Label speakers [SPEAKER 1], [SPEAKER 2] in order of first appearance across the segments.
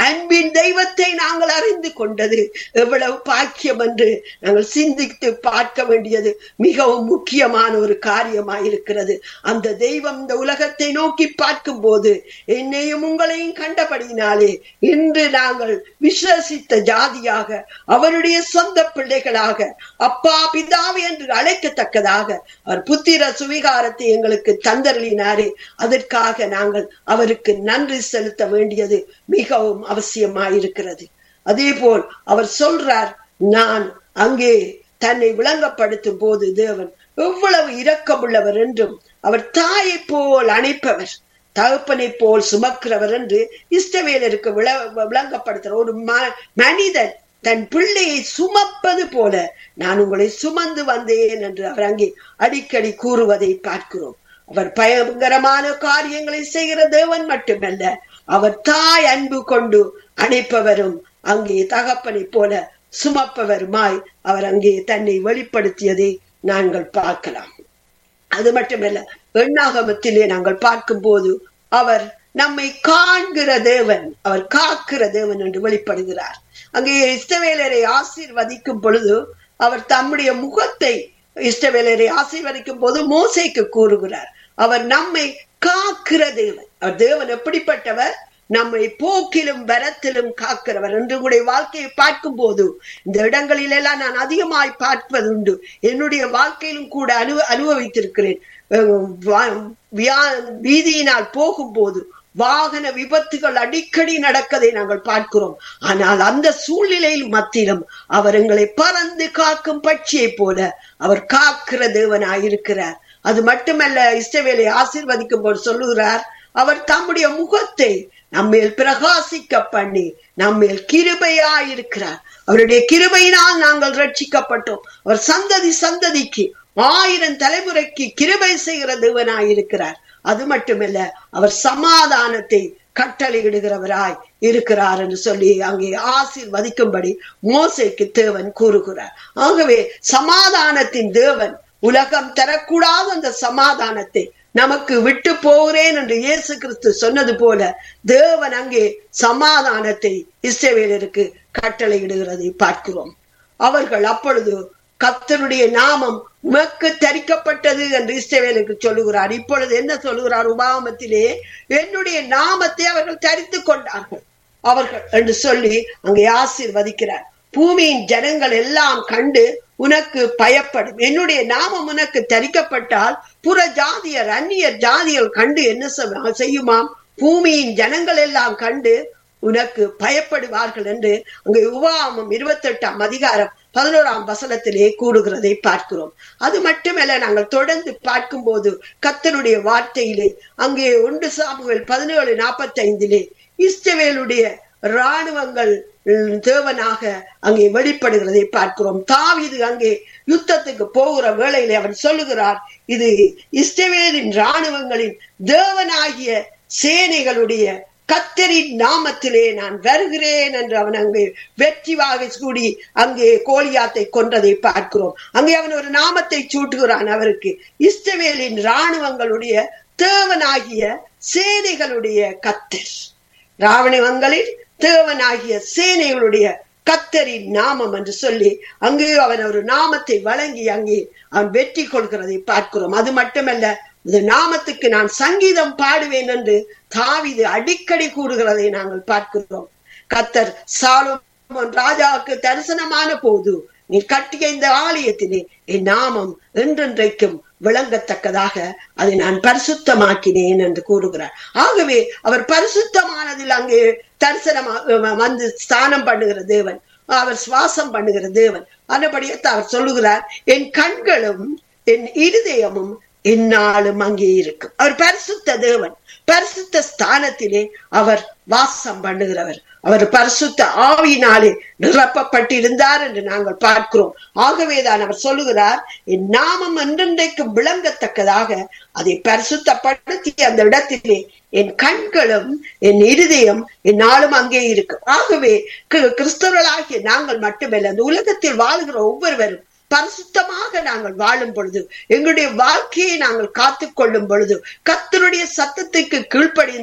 [SPEAKER 1] அன்பின் தெய்வத்தை நாங்கள் அறிந்து கொண்டது எவ்வளவு பாக்கியம் என்று நாங்கள் சிந்தித்து பார்க்க வேண்டியது மிகவும் முக்கியமான ஒரு காரியமாயிருக்கிறது அந்த தெய்வம் இந்த உலகத்தை நோக்கி பார்க்கும் போது என்னையும் உங்களையும் கண்டபடியினாலே இன்று நாங்கள் விசுவசித்த ஜாதியாக அவருடைய சொந்த பிள்ளைகளாக அப்பா பிதாவை என்று அழைக்கத்தக்கதாக அவர் புத்திர சுவிகாரத்தை எங்களுக்கு தந்தருளினாரே அதற்காக நாங்கள் அவருக்கு நன்றி செலுத்த வேண்டியது மிகவும் அவசியமாயிருக்கிறது அதே போல் அவர் சொல்றார் நான் அங்கே தன்னை விளங்கப்படுத்தும் போது தேவன் எவ்வளவு இரக்கமுள்ளவர் என்றும் அவர் தாயை போல் அணைப்பவர் தகப்பனை போல் சுமக்கிறவர் என்று இஷ்டவேலருக்கு விள விளங்கப்படுத்துற ஒரு ம- மனிதன் தன் பிள்ளையை சுமப்பது போல நான் உங்களை சுமந்து வந்தேன் என்று அவர் அங்கே அடிக்கடி கூறுவதை பார்க்கிறோம் அவர் பயங்கரமான காரியங்களை செய்கிற தேவன் மட்டுமல்ல அவர் தாய் அன்பு கொண்டு அணைப்பவரும் அங்கே தகப்பனை போல சுமப்பவருமாய் அவர் அங்கே தன்னை வெளிப்படுத்தியதை நாங்கள் பார்க்கலாம் அது மட்டுமல்ல எண்ணாகமத்திலே நாங்கள் பார்க்கும் போது அவர் நம்மை காண்கிற தேவன் அவர் காக்கிற தேவன் என்று வெளிப்படுகிறார் அங்கே இஷ்டவேலரை ஆசீர்வதிக்கும் பொழுது அவர் தம்முடைய முகத்தை இஷ்டவேலரை ஆசீர்வதிக்கும் போது மோசைக்கு கூறுகிறார் அவர் நம்மை காக்கிற தேவன் அவர் தேவன் எப்படிப்பட்டவர் நம்மை போக்கிலும் வரத்திலும் காக்கிறவர் என்று உங்களுடைய வாழ்க்கையை பார்க்கும் போது இந்த இடங்களில் எல்லாம் நான் அதிகமாய் பார்ப்பதுண்டு என்னுடைய வாழ்க்கையிலும் கூட அனு அனுபவித்திருக்கிறேன் அஹ் வா- வியா- வீதியினால் போகும்போது வாகன விபத்துகள் அடிக்கடி நடக்கதை நாங்கள் பார்க்கிறோம் ஆனால் அந்த சூழ்நிலையில் மத்தியிலும் அவர் எங்களை பறந்து காக்கும் பட்சியை போல அவர் காக்கிற தேவனாயிருக்கிறார் அது மட்டுமல்ல இஷ்டவேலை ஆசீர்வதிக்கும் போது சொல்லுகிறார் அவர் தம்முடைய முகத்தை நம்மேல் பிரகாசிக்க பண்ணி நம்மேல் கிருபையாயிருக்கிறார் அவருடைய கிருபையினால் நாங்கள் ரட்சிக்கப்பட்டோம் அவர் சந்ததி சந்ததிக்கு ஆயிரம் தலைமுறைக்கு கிருபை செய்கிற தேவனாயிருக்கிறார் அது மட்டுமல்ல அவர் சமாதானத்தை கட்டளையிடுகிறவராய் இருக்கிறார் என்று சொல்லி அங்கே ஆசீர்வதிக்கும்படி மோசைக்கு தேவன் கூறுகிறார் ஆகவே சமாதானத்தின் தேவன் உலகம் தரக்கூடாத அந்த சமாதானத்தை நமக்கு விட்டு போகிறேன் என்று இயேசு கிறிஸ்து சொன்னது போல தேவன் அங்கே சமாதானத்தை இஸ்ரவேலருக்கு கட்டளையிடுகிறதை பார்க்கிறோம் அவர்கள் அப்பொழுது கர்த்தருடைய நாமம் உமக்கு தரிக்கப்பட்டது என்று இஸ்ரவேலுக்கு சொல்லுகிறார் இப்பொழுது என்ன சொல்லுகிறார் உபாகமத்திலே என்னுடைய நாமத்தை அவர்கள் தரித்துக் கொண்டார்கள் அவர்கள் என்று சொல்லி அங்கே ஆசீர்வதிக்கிறார் பூமியின் ஜனங்கள் எல்லாம் கண்டு உனக்கு பயப்படும் என்னுடைய நாமம் உனக்கு தரிக்கப்பட்டால் புற ஜாதியர் அந்நியர் ஜாதிகள் கண்டு என்ன செய்- செய்யுமாம் பூமியின் ஜனங்கள் எல்லாம் கண்டு உனக்கு பயப்படுவார்கள் என்று அங்கே உபாமம் இருபத்தெட்டாம் அதிகாரம் பதினோராம் வசனத்திலே கூடுகிறதை பார்க்கிறோம் அது மட்டுமல்ல நாங்கள் தொடர்ந்து பார்க்கும்போது கத்தருடைய வார்த்தையிலே அங்கே ஒன்று சாமுவேல் பதினேழு நாற்பத்தி ஐந்திலே இஸ்ரவேலுடைய இராணுவங்கள் உம், தேவனாக அங்கே வெளிப்படுகிறதை பார்க்கிறோம் தாவீது அங்கே யுத்தத்துக்கு போகிற வேளையிலே அவன் சொல்லுகிறார் இது இஸ்ரவேலின் இராணுவங்களின் தேவனாகிய சேனைகளுடைய கத்தரின் நாமத்திலே நான் வருகிறேன் என்று அவன் அங்கே வெற்றிவாக கூடி அங்கே கோலியாத்தை கொன்றதை பார்க்கிறோம் அங்கே அவன் ஒரு நாமத்தை சூட்டுகிறான் அவருக்கு இஸ்ரவேலின் இராணுவங்களுடைய தேவனாகிய சேனைகளுடைய கத்தர் ராவணவங்களில் தேவனாகிய சேனைகளுடைய கத்தரின் நாமம் என்று சொல்லி அங்கே அவன் ஒரு நாமத்தை வழங்கி அங்கே அவன் வெற்றி கொள்கிறதை பார்க்கிறோம் அது மட்டுமல்ல இந்த நாமத்துக்கு நான் சங்கீதம் பாடுவேன் என்று தாவீது அடிக்கடி கூறுகிறதை நாங்கள் பார்க்கிறோம் கத்தர் சாலோமோன் ராஜாவுக்கு தரிசனமான போது நீ கட்டிய இந்த ஆலயத்திலே என் நாமம் என்றென்றைக்கும் விளங்கத்தக்கதாக அதை நான் பரிசுத்தமாக்கினேன் என்று கூறுகிறார் ஆகவே அவர் பரிசுத்தமானதில் அங்கே தரிசனமா வந்து ஸ்தானம் பண்ணுகிற தேவன் அவர் சுவாசம் பண்ணுகிற தேவன் அந்தபடியத்தை அவர் சொல்லுகிறார் என் கண்களும் என் இருதயமும் என்னாலும் அங்கே இருக்கும் அவர் பரிசுத்த தேவன் பரிசுத்த ஸ்தானத்திலே அவர் வாசம் பண்ணுகிறவர் அவர் பரிசுத்த ஆவியினாலே நிரப்பப்பட்டிருந்தார் என்று நாங்கள் பார்க்கிறோம் ஆகவேதான் அவர் சொல்லுகிறார் என் நாமம் என்றென்றைக்கும் விளங்கத்தக்கதாக அதை பரிசுத்தப்படுத்தி அந்த இடத்திலே என் கண்களும் என் இருதயம் என்னாலும் அங்கே இருக்கும் ஆகவே கிறிஸ்தவர்களாகிய நாங்கள் மட்டுமல்ல அந்த உலகத்தில் வாழ்கிற ஒவ்வொருவரும் பரிசுத்தமாக நாங்கள் வாழும் பொழுது எங்களுடைய வாழ்க்கையை நாங்கள் காத்து கொள்ளும் பொழுது கத்தருடைய சத்தத்துக்கு கீழ்ப்படிந்து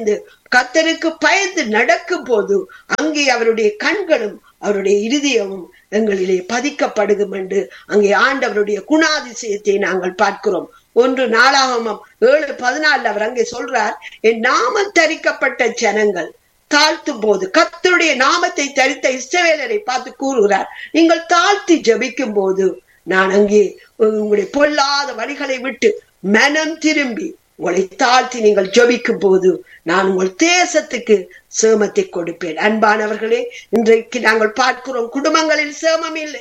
[SPEAKER 1] கத்தருக்கு பயந்து நடக்கும் போது அங்கே அவருடைய கண்களும் அவருடைய இருதயமும் எங்களிலே பதிக்கப்படுகும் என்று அங்கே ஆண்டவருடைய குணாதிசயத்தை நாங்கள் பார்க்கிறோம் ஒன்று நாளாகமம் ஏழு பதினாலு அவர் அங்கே சொல்றார் என் நாமம் தரிக்கப்பட்ட ஜனங்கள் தாழ்த்தும் போது கத்தருடைய நாமத்தை தரித்த இஸ்ரவேலரை பார்த்து கூறுகிறார் நீங்கள் தாழ்த்தி ஜபிக்கும் போது நான் அங்கே உங்களுடைய பொல்லாத வழிகளை விட்டு மனம் திரும்பி உங்களை தாழ்த்தி நீங்கள் ஜபிக்கும் போது நான் உங்கள் தேசத்துக்கு சேமத்தை கொடுப்பேன் அன்பானவர்களே இன்றைக்கு நாங்கள் பார்க்கிறோம் குடும்பங்களில் சேமம் இல்லை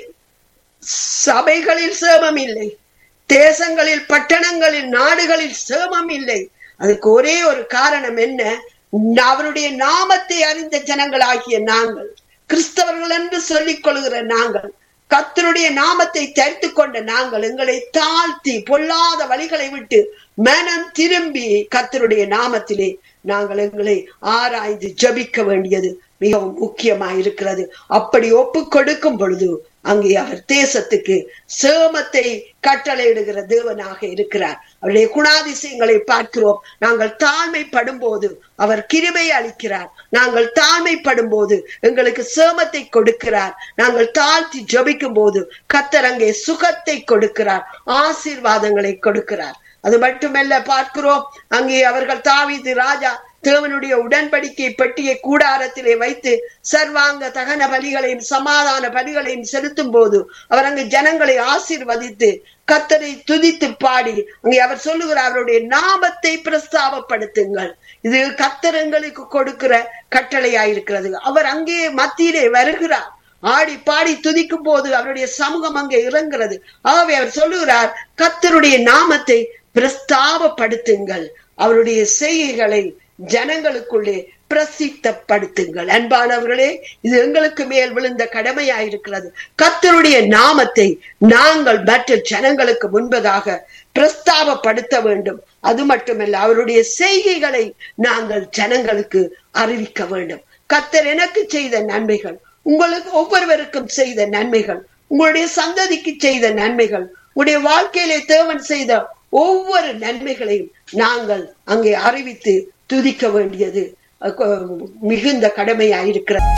[SPEAKER 1] சபைகளில் சேமம் இல்லை தேசங்களில் பட்டணங்களில் நாடுகளில் சேமம் இல்லை அதுக்கு ஒரே ஒரு காரணம் என்ன அவருடைய நாமத்தை அறிந்த ஜனங்களாகிய நாங்கள் கிறிஸ்தவர்கள் என்று சொல்லிக் கொள்கிற நாங்கள் கத்தருடைய நாமத்தை தரித்து கொண்ட நாங்கள் எங்களை தாழ்த்தி பொல்லாத வழிகளை விட்டு மனம் திரும்பி கத்தருடைய நாமத்திலே நாங்கள் எங்களை ஆராய்ந்து ஜபிக்க வேண்டியது மிகவும் முக்கியமாய் இருக்கிறது அப்படி ஒப்பு கொடுக்கும் பொழுது அங்கே அவர் தேசத்துக்கு சேமத்தை கட்டளையிடுகிற தேவனாக இருக்கிறார் அவருடைய குணாதிசயங்களை பார்க்கிறோம் நாங்கள் தாழ்மைப்படும் போது அவர் கிருபை அளிக்கிறார் நாங்கள் தாழ்மைப்படும் போது எங்களுக்கு சேமத்தை கொடுக்கிறார் நாங்கள் தாழ்த்தி ஜபிக்கும் போது கத்தர் அங்கே சுகத்தை கொடுக்கிறார் ஆசீர்வாதங்களை கொடுக்கிறார் அது மட்டுமல்ல பார்க்கிறோம் அங்கே அவர்கள் தாவிது ராஜா தேவனுடைய உடன்படிக்கை பெட்டியை கூடாரத்திலே வைத்து சர்வாங்க தகன பலிகளையும் சமாதான பலிகளையும் செலுத்தும் போது அவர் அங்கு ஜனங்களை ஆசீர்வதித்து கத்தரை துதித்து பாடி அங்கே அவர் சொல்லுகிறார் அவருடைய நாமத்தை பிரஸ்தாபப்படுத்துங்கள் இது கத்தரங்களுக்கு கொடுக்கிற கட்டளையாயிருக்கிறது அவர் அங்கே மத்தியிலே வருகிறார் ஆடி பாடி துதிக்கும் போது அவருடைய சமூகம் அங்கே இறங்குறது ஆகவே அவர் சொல்லுகிறார் கத்தருடைய நாமத்தை பிரஸ்தாபப்படுத்துங்கள் அவருடைய செய்கைகளை ஜனங்களுக்குள்ளே பிரசித்தப்படுத்துங்கள் அன்பானவர்களே இது எங்களுக்கு மேல் விழுந்த கடமையாயிருக்கிறது கத்தருடைய நாமத்தை நாங்கள் மற்ற ஜனங்களுக்கு முன்பதாக பிரஸ்தாபப்படுத்த வேண்டும் அது மட்டுமல்ல அவருடைய செய்கைகளை நாங்கள் ஜனங்களுக்கு அறிவிக்க வேண்டும் கத்தர் எனக்கு செய்த நன்மைகள் உங்களுக்கு ஒவ்வொருவருக்கும் செய்த நன்மைகள் உங்களுடைய சந்ததிக்கு செய்த நன்மைகள் உங்களுடைய வாழ்க்கையிலே தேவன் செய்த ஒவ்வொரு நன்மைகளையும் நாங்கள் அங்கே அறிவித்து துதிக்க வேண்டியது மிகுந்த கடமையாயிருக்கிறது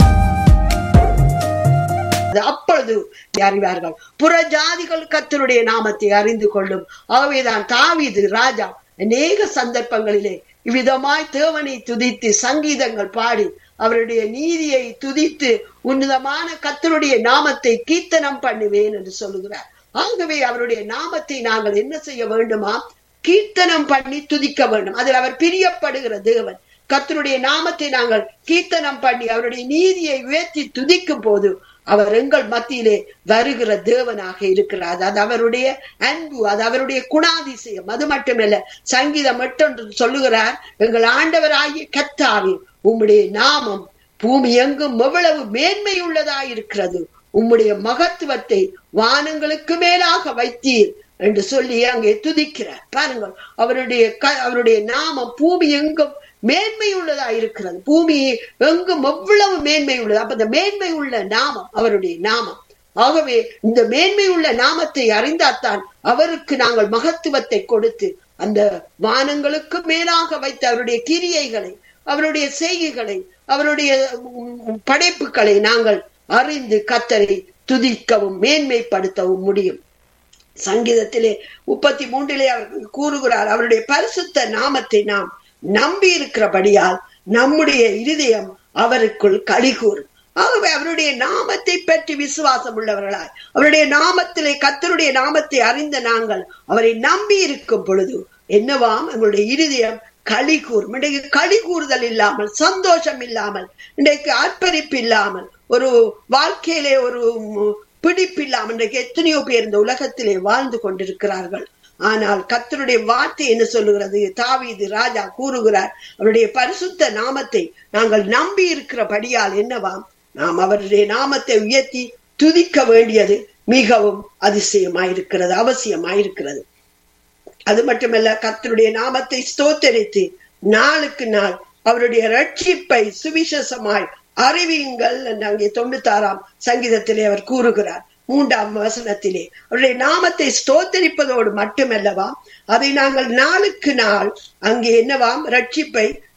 [SPEAKER 1] அப்பொழுது அறிவார்கள் புற ஜாதிகள் கத்தருடைய நாமத்தை அறிந்து கொள்ளும் ஆகவேதான் தாவிது ராஜா அநேக சந்தர்ப்பங்களிலே இவ்விதமாய் தேவனை துதித்து சங்கீதங்கள் பாடி அவருடைய நீதியை துதித்து உன்னதமான கத்தருடைய நாமத்தை கீர்த்தனம் பண்ணுவேன் என்று சொல்லுகிறார் ஆகவே அவருடைய நாமத்தை நாங்கள் என்ன செய்ய வேண்டுமா கீர்த்தனம் பண்ணி துதிக்க வேண்டும் அதில் அவர் பிரியப்படுகிற தேவன் கத்தருடைய நாமத்தை நாங்கள் கீர்த்தனம் பண்ணி அவருடைய நீதியை உயர்த்தி துதிக்கும் போது அவர் எங்கள் மத்தியிலே வருகிற தேவனாக இருக்கிறார் அது அவருடைய அன்பு அது அவருடைய குணாதிசயம் அது மட்டுமல்ல சங்கீதம் மட்டும் சொல்லுகிறார் எங்கள் ஆண்டவராகிய கத்தாவே உம்முடைய நாமம் பூமி எங்கும் எவ்வளவு மேன்மை உள்ளதா இருக்கிறது உம்முடைய மகத்துவத்தை வானங்களுக்கு மேலாக வைத்தீர் என்று சொல்லி அங்கே துதிக்கிறார் பாருங்கள் அவருடைய அவருடைய நாமம் பூமி எங்கும் மேன்மை உள்ளதா இருக்கிறது பூமி எங்கும் எவ்வளவு மேன்மை உள்ளது அப்ப இந்த மேன்மை உள்ள நாமம் அவருடைய நாமம் ஆகவே இந்த மேன்மை உள்ள நாமத்தை அறிந்தாத்தான் அவருக்கு நாங்கள் மகத்துவத்தை கொடுத்து அந்த வானங்களுக்கு மேலாக வைத்த அவருடைய கிரியைகளை அவருடைய செய்கைகளை அவருடைய படைப்புகளை நாங்கள் அறிந்து கத்தரை துதிக்கவும் மேன்மைப்படுத்தவும் முடியும் சங்கீதத்திலே முப்பத்தி மூன்றிலே அவர் கூறுகிறார் அவருடைய பரிசுத்த நாமத்தை நாம் நம்பி இருக்கிறபடியால் நம்முடைய இருதயம் அவருக்குள் கலிகூறும் ஆகவே அவருடைய நாமத்தை பற்றி விசுவாசம் உள்ளவர்களாய் அவருடைய நாமத்திலே கத்தருடைய நாமத்தை அறிந்த நாங்கள் அவரை நம்பி இருக்கும் பொழுது என்னவாம் எங்களுடைய இருதயம் களி கூறும் இன்றைக்கு களி கூறுதல் இல்லாமல் சந்தோஷம் இல்லாமல் இன்றைக்கு அர்ப்பணிப்பு இல்லாமல் ஒரு வாழ்க்கையிலே ஒரு பிடிப்பு இல்லாமல் இன்றைக்கு எத்தனையோ பேர் இந்த உலகத்திலே வாழ்ந்து கொண்டிருக்கிறார்கள் ஆனால் கத்தருடைய வார்த்தை என்ன சொல்லுகிறது தாவீது ராஜா கூறுகிறார் அவருடைய பரிசுத்த நாமத்தை நாங்கள் நம்பி இருக்கிறபடியால் என்னவாம் நாம் அவருடைய நாமத்தை உயர்த்தி துதிக்க வேண்டியது மிகவும் அதிசயமாயிருக்கிறது அவசியமாயிருக்கிறது அது மட்டுமல்ல கத்தருடைய நாமத்தை ஸ்தோத்தரித்து நாளுக்கு நாள் அவருடைய ரட்சிப்பை சுவிசேஷமாய் அறிவியுங்கள் என்று அங்கே தொண்ணூத்தாறாம் சங்கீதத்திலே அவர் கூறுகிறார் மூன்றாம் வசனத்திலே அவருடைய நாமத்தை ஸ்தோத்தரிப்பதோடு மட்டுமல்லவா அதை நாங்கள் நாளுக்கு நாள் அங்கே என்னவாம் ரட்சிப்பை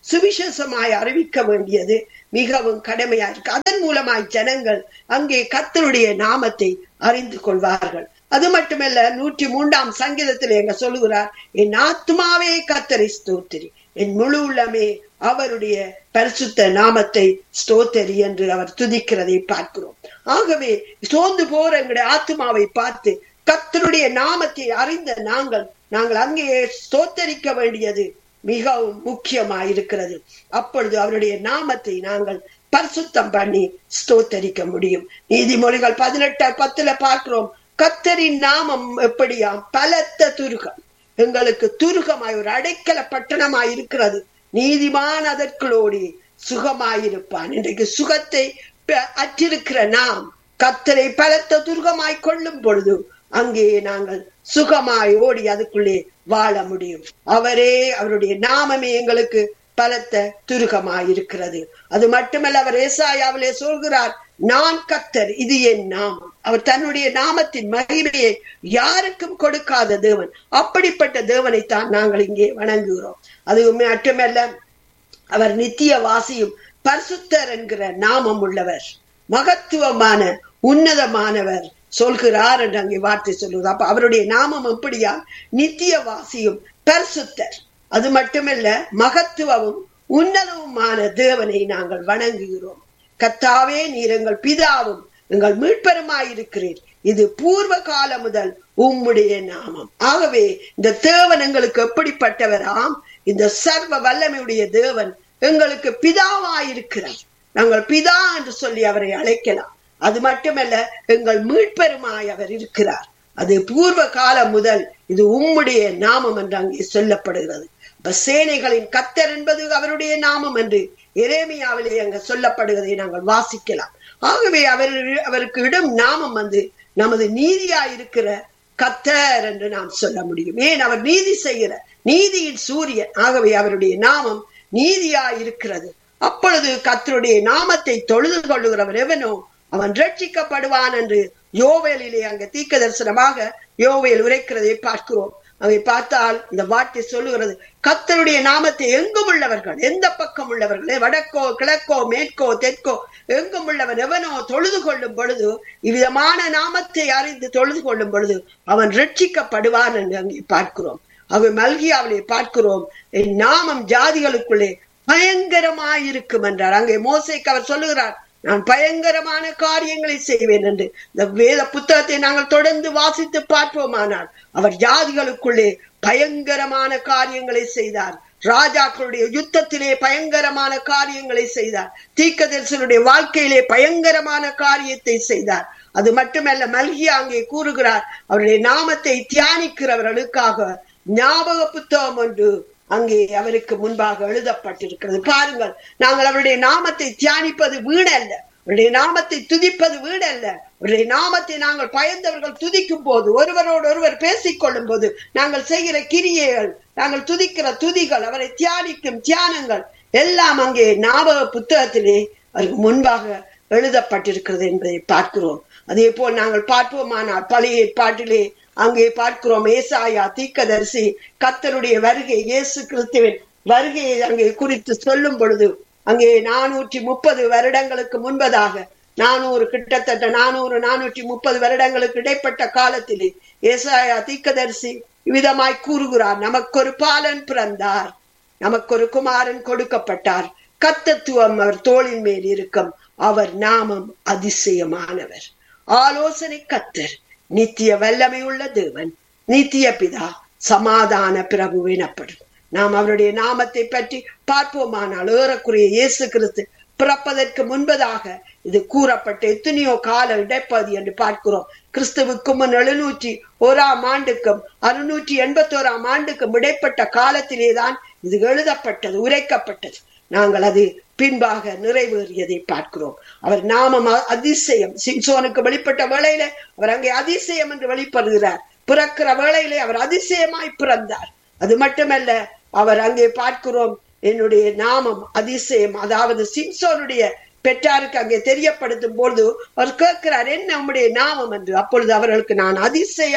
[SPEAKER 1] சுவிசேஷமாய் அறிவிக்க வேண்டியது மிகவும் கடமையா இருக்கு அதன் மூலமாய் ஜனங்கள் அங்கே கத்தருடைய நாமத்தை அறிந்து கொள்வார்கள் அது மட்டுமல்ல நூற்றி மூன்றாம் சங்கீதத்தில் எங்க சொல்லுகிறார் என் ஆத்மாவே கத்தரை ஸ்தோத்திரி என் முழு உள்ளமே அவருடைய பரிசுத்த நாமத்தை ஸ்தோத்தரி என்று அவர் துதிக்கிறதை பார்க்கிறோம் ஆகவே சோர்ந்து போற எங்களுடைய ஆத்மாவை பார்த்து கத்தருடைய நாமத்தை அறிந்த நாங்கள் நாங்கள் அங்கே ஸ்தோத்தரிக்க வேண்டியது மிகவும் முக்கியமாயிருக்கிறது அப்பொழுது அவருடைய நாமத்தை நாங்கள் பரிசுத்தம் பண்ணி ஸ்தோத்தரிக்க முடியும் நீதிமொழிகள் பதினெட்டு பத்துல பார்க்கிறோம் கத்தரின் நாமம் எப்படியாம் பலத்த துருகம் எங்களுக்கு துருகமாய் ஒரு அடைக்கல பட்டணமாய் இருக்கிறது நீதிமான் அதற்குள்ளோடி சுகமாயிருப்பான் இன்றைக்கு சுகத்தை அற்றிருக்கிற நாம் கத்தரை பலத்த துருகமாய் கொள்ளும் பொழுது அங்கே நாங்கள் சுகமாய் ஓடி அதுக்குள்ளே வாழ முடியும் அவரே அவருடைய நாமமே எங்களுக்கு பலத்த துருகமாய் இருக்கிறது அது மட்டுமல்ல அவர் ஏசாயாவிலே சொல்கிறார் நான் கத்தர் இது என் நாமம் அவர் தன்னுடைய நாமத்தின் மகிமையை யாருக்கும் கொடுக்காத தேவன் அப்படிப்பட்ட தேவனைத்தான் நாங்கள் இங்கே வணங்குகிறோம் அது மட்டுமல்ல அவர் நித்திய வாசியும் பரிசுத்தர் என்கிற நாமம் உள்ளவர் மகத்துவமான உன்னதமானவர் சொல்கிறார் என்று அங்கே வார்த்தை சொல்லுவது அப்ப அவருடைய நாமம் எப்படியா நித்திய வாசியும் பரிசுத்தர் அது மட்டுமல்ல மகத்துவமும் உன்னதவுமான தேவனை நாங்கள் வணங்குகிறோம் கத்தாவே நீர் எங்கள் பிதாவும் எங்கள் மீட்பெருமாயிருக்கிறீர் இது பூர்வ காலம் முதல் உம்முடைய நாமம் ஆகவே இந்த தேவன் எங்களுக்கு எப்படிப்பட்டவராம் இந்த சர்வ வல்லமையுடைய தேவன் எங்களுக்கு பிதாவாயிருக்கிறார் நாங்கள் பிதா என்று சொல்லி அவரை அழைக்கலாம் அது மட்டுமல்ல எங்கள் மீட்பெருமாய் அவர் இருக்கிறார் அது பூர்வ காலம் முதல் இது உம்முடைய நாமம் என்று அங்கே சொல்லப்படுகிறது இப்ப சேனைகளின் கத்தர் என்பது அவருடைய நாமம் என்று எரேமியாவிலே அங்க சொல்லப்படுவதை நாங்கள் வாசிக்கலாம் ஆகவே அவர் அவருக்கு இடம் நாமம் வந்து நமது நீதியா இருக்கிற கத்தர் என்று நாம் சொல்ல முடியும் ஏன் அவர் நீதி செய்கிற நீதியின் சூரியன் ஆகவே அவருடைய நாமம் நீதியா இருக்கிறது அப்பொழுது கத்தருடைய நாமத்தை தொழுது கொள்ளுகிறவன் எவனோ அவன் ரட்சிக்கப்படுவான் என்று யோவேலிலே அங்க தீக்க தரிசனமாக யோவேல் உரைக்கிறதை பார்க்கிறோம் அவை பார்த்தால் இந்த வார்த்தை சொல்லுகிறது கத்தருடைய நாமத்தை எங்கும் உள்ளவர்கள் எந்த பக்கம் உள்ளவர்கள் வடக்கோ கிழக்கோ மேற்கோ தெற்கோ எங்கும் உள்ளவன் எவனோ தொழுது கொள்ளும் பொழுது இவ்விதமான நாமத்தை அறிந்து தொழுது கொள்ளும் பொழுது அவன் ரட்சிக்கப்படுவான் என்று அங்கே பார்க்கிறோம் அவை மல்கியாவிலே பார்க்கிறோம் என் நாமம் ஜாதிகளுக்குள்ளே பயங்கரமாயிருக்கும் என்றார் அங்கே மோசைக்கு அவர் சொல்லுகிறார் நான் பயங்கரமான காரியங்களை செய்வேன் என்று இந்த வேத புத்தகத்தை நாங்கள் தொடர்ந்து வாசித்து பார்ப்போமானால் அவர் ஜாதிகளுக்குள்ளே பயங்கரமான காரியங்களை செய்தார் ராஜாக்களுடைய யுத்தத்திலே பயங்கரமான காரியங்களை செய்தார் தீக்கதரிசனுடைய வாழ்க்கையிலே பயங்கரமான காரியத்தை செய்தார் அது மட்டுமல்ல மல்கியா அங்கே கூறுகிறார் அவருடைய நாமத்தை தியானிக்கிறவர்களுக்காக ஞாபக புத்தகம் ஒன்று அங்கே அவருக்கு முன்பாக எழுதப்பட்டிருக்கிறது பாருங்கள் நாங்கள் அவருடைய நாமத்தை தியானிப்பது வீடல்ல அவருடைய நாமத்தை துதிப்பது வீடல்ல அவருடைய நாமத்தை நாங்கள் பயந்தவர்கள் துதிக்கும் போது ஒருவரோடு ஒருவர் பேசிக்கொள்ளும் போது நாங்கள் செய்கிற கிரியைகள் நாங்கள் துதிக்கிற துதிகள் அவரை தியானிக்கும் தியானங்கள் எல்லாம் அங்கே ஞாபக புத்தகத்திலே அவருக்கு முன்பாக எழுதப்பட்டிருக்கிறது என்பதை பார்க்கிறோம் அதே போல் நாங்கள் பார்ப்போமானால் பழைய ஏற்பாட்டிலே அங்கே பார்க்கிறோம் ஏசாயா தீக்கதரிசி கத்தருடைய வருகை இயேசு கிறிஸ்துவின் வருகையை அங்கே குறித்து சொல்லும் பொழுது அங்கே நானூற்றி முப்பது வருடங்களுக்கு முன்பதாக நானூறு கிட்டத்தட்ட நானூறு நானூற்றி முப்பது வருடங்களுக்கு இடைப்பட்ட காலத்திலே ஏசாயா தீக்கதரிசி விதமாய் கூறுகிறார் நமக்கு ஒரு பாலன் பிறந்தார் நமக்கு ஒரு குமாரன் கொடுக்கப்பட்டார் கத்தத்துவம் அவர் தோளின் மேல் இருக்கும் அவர் நாமம் அதிசயமானவர் ஆலோசனை கத்தர் நித்திய வல்லமை உள்ள தேவன் நித்திய பிதா சமாதான பிரபு எனப்படும் நாம் அவருடைய நாமத்தை பற்றி பார்ப்போமானால் ஏறக்குறைய இயேசு கிறிஸ்து பிறப்பதற்கு முன்பதாக இது கூறப்பட்ட எத்தனையோ கால இடைப்பதி என்று பார்க்கிறோம் கிறிஸ்துவுக்கு முன் எழுநூற்றி ஓராம் ஆண்டுக்கும் அறுநூற்றி எண்பத்தி ஓராம் ஆண்டுக்கும் இடைப்பட்ட காலத்திலேதான் இது எழுதப்பட்டது உரைக்கப்பட்டது நாங்கள் அது பின்பாக நிறைவேறியதை பார்க்கிறோம் அவர் நாமம் அதிசயம் சிம்சோனுக்கு வெளிப்பட்ட வேளையில அவர் அங்கே அதிசயம் என்று வெளிப்படுகிறார் பிறக்கிற வேளையிலே அவர் அதிசயமாய் பிறந்தார் அது மட்டுமல்ல அவர் அங்கே பார்க்கிறோம் என்னுடைய நாமம் அதிசயம் அதாவது சிம்சோனுடைய பெற்றாருக்கு அங்கே தெரியப்படுத்தும் பொழுது அவர் கேட்கிறார் என்ன நம்முடைய நாமம் என்று அப்பொழுது அவர்களுக்கு நான் அதிசயம்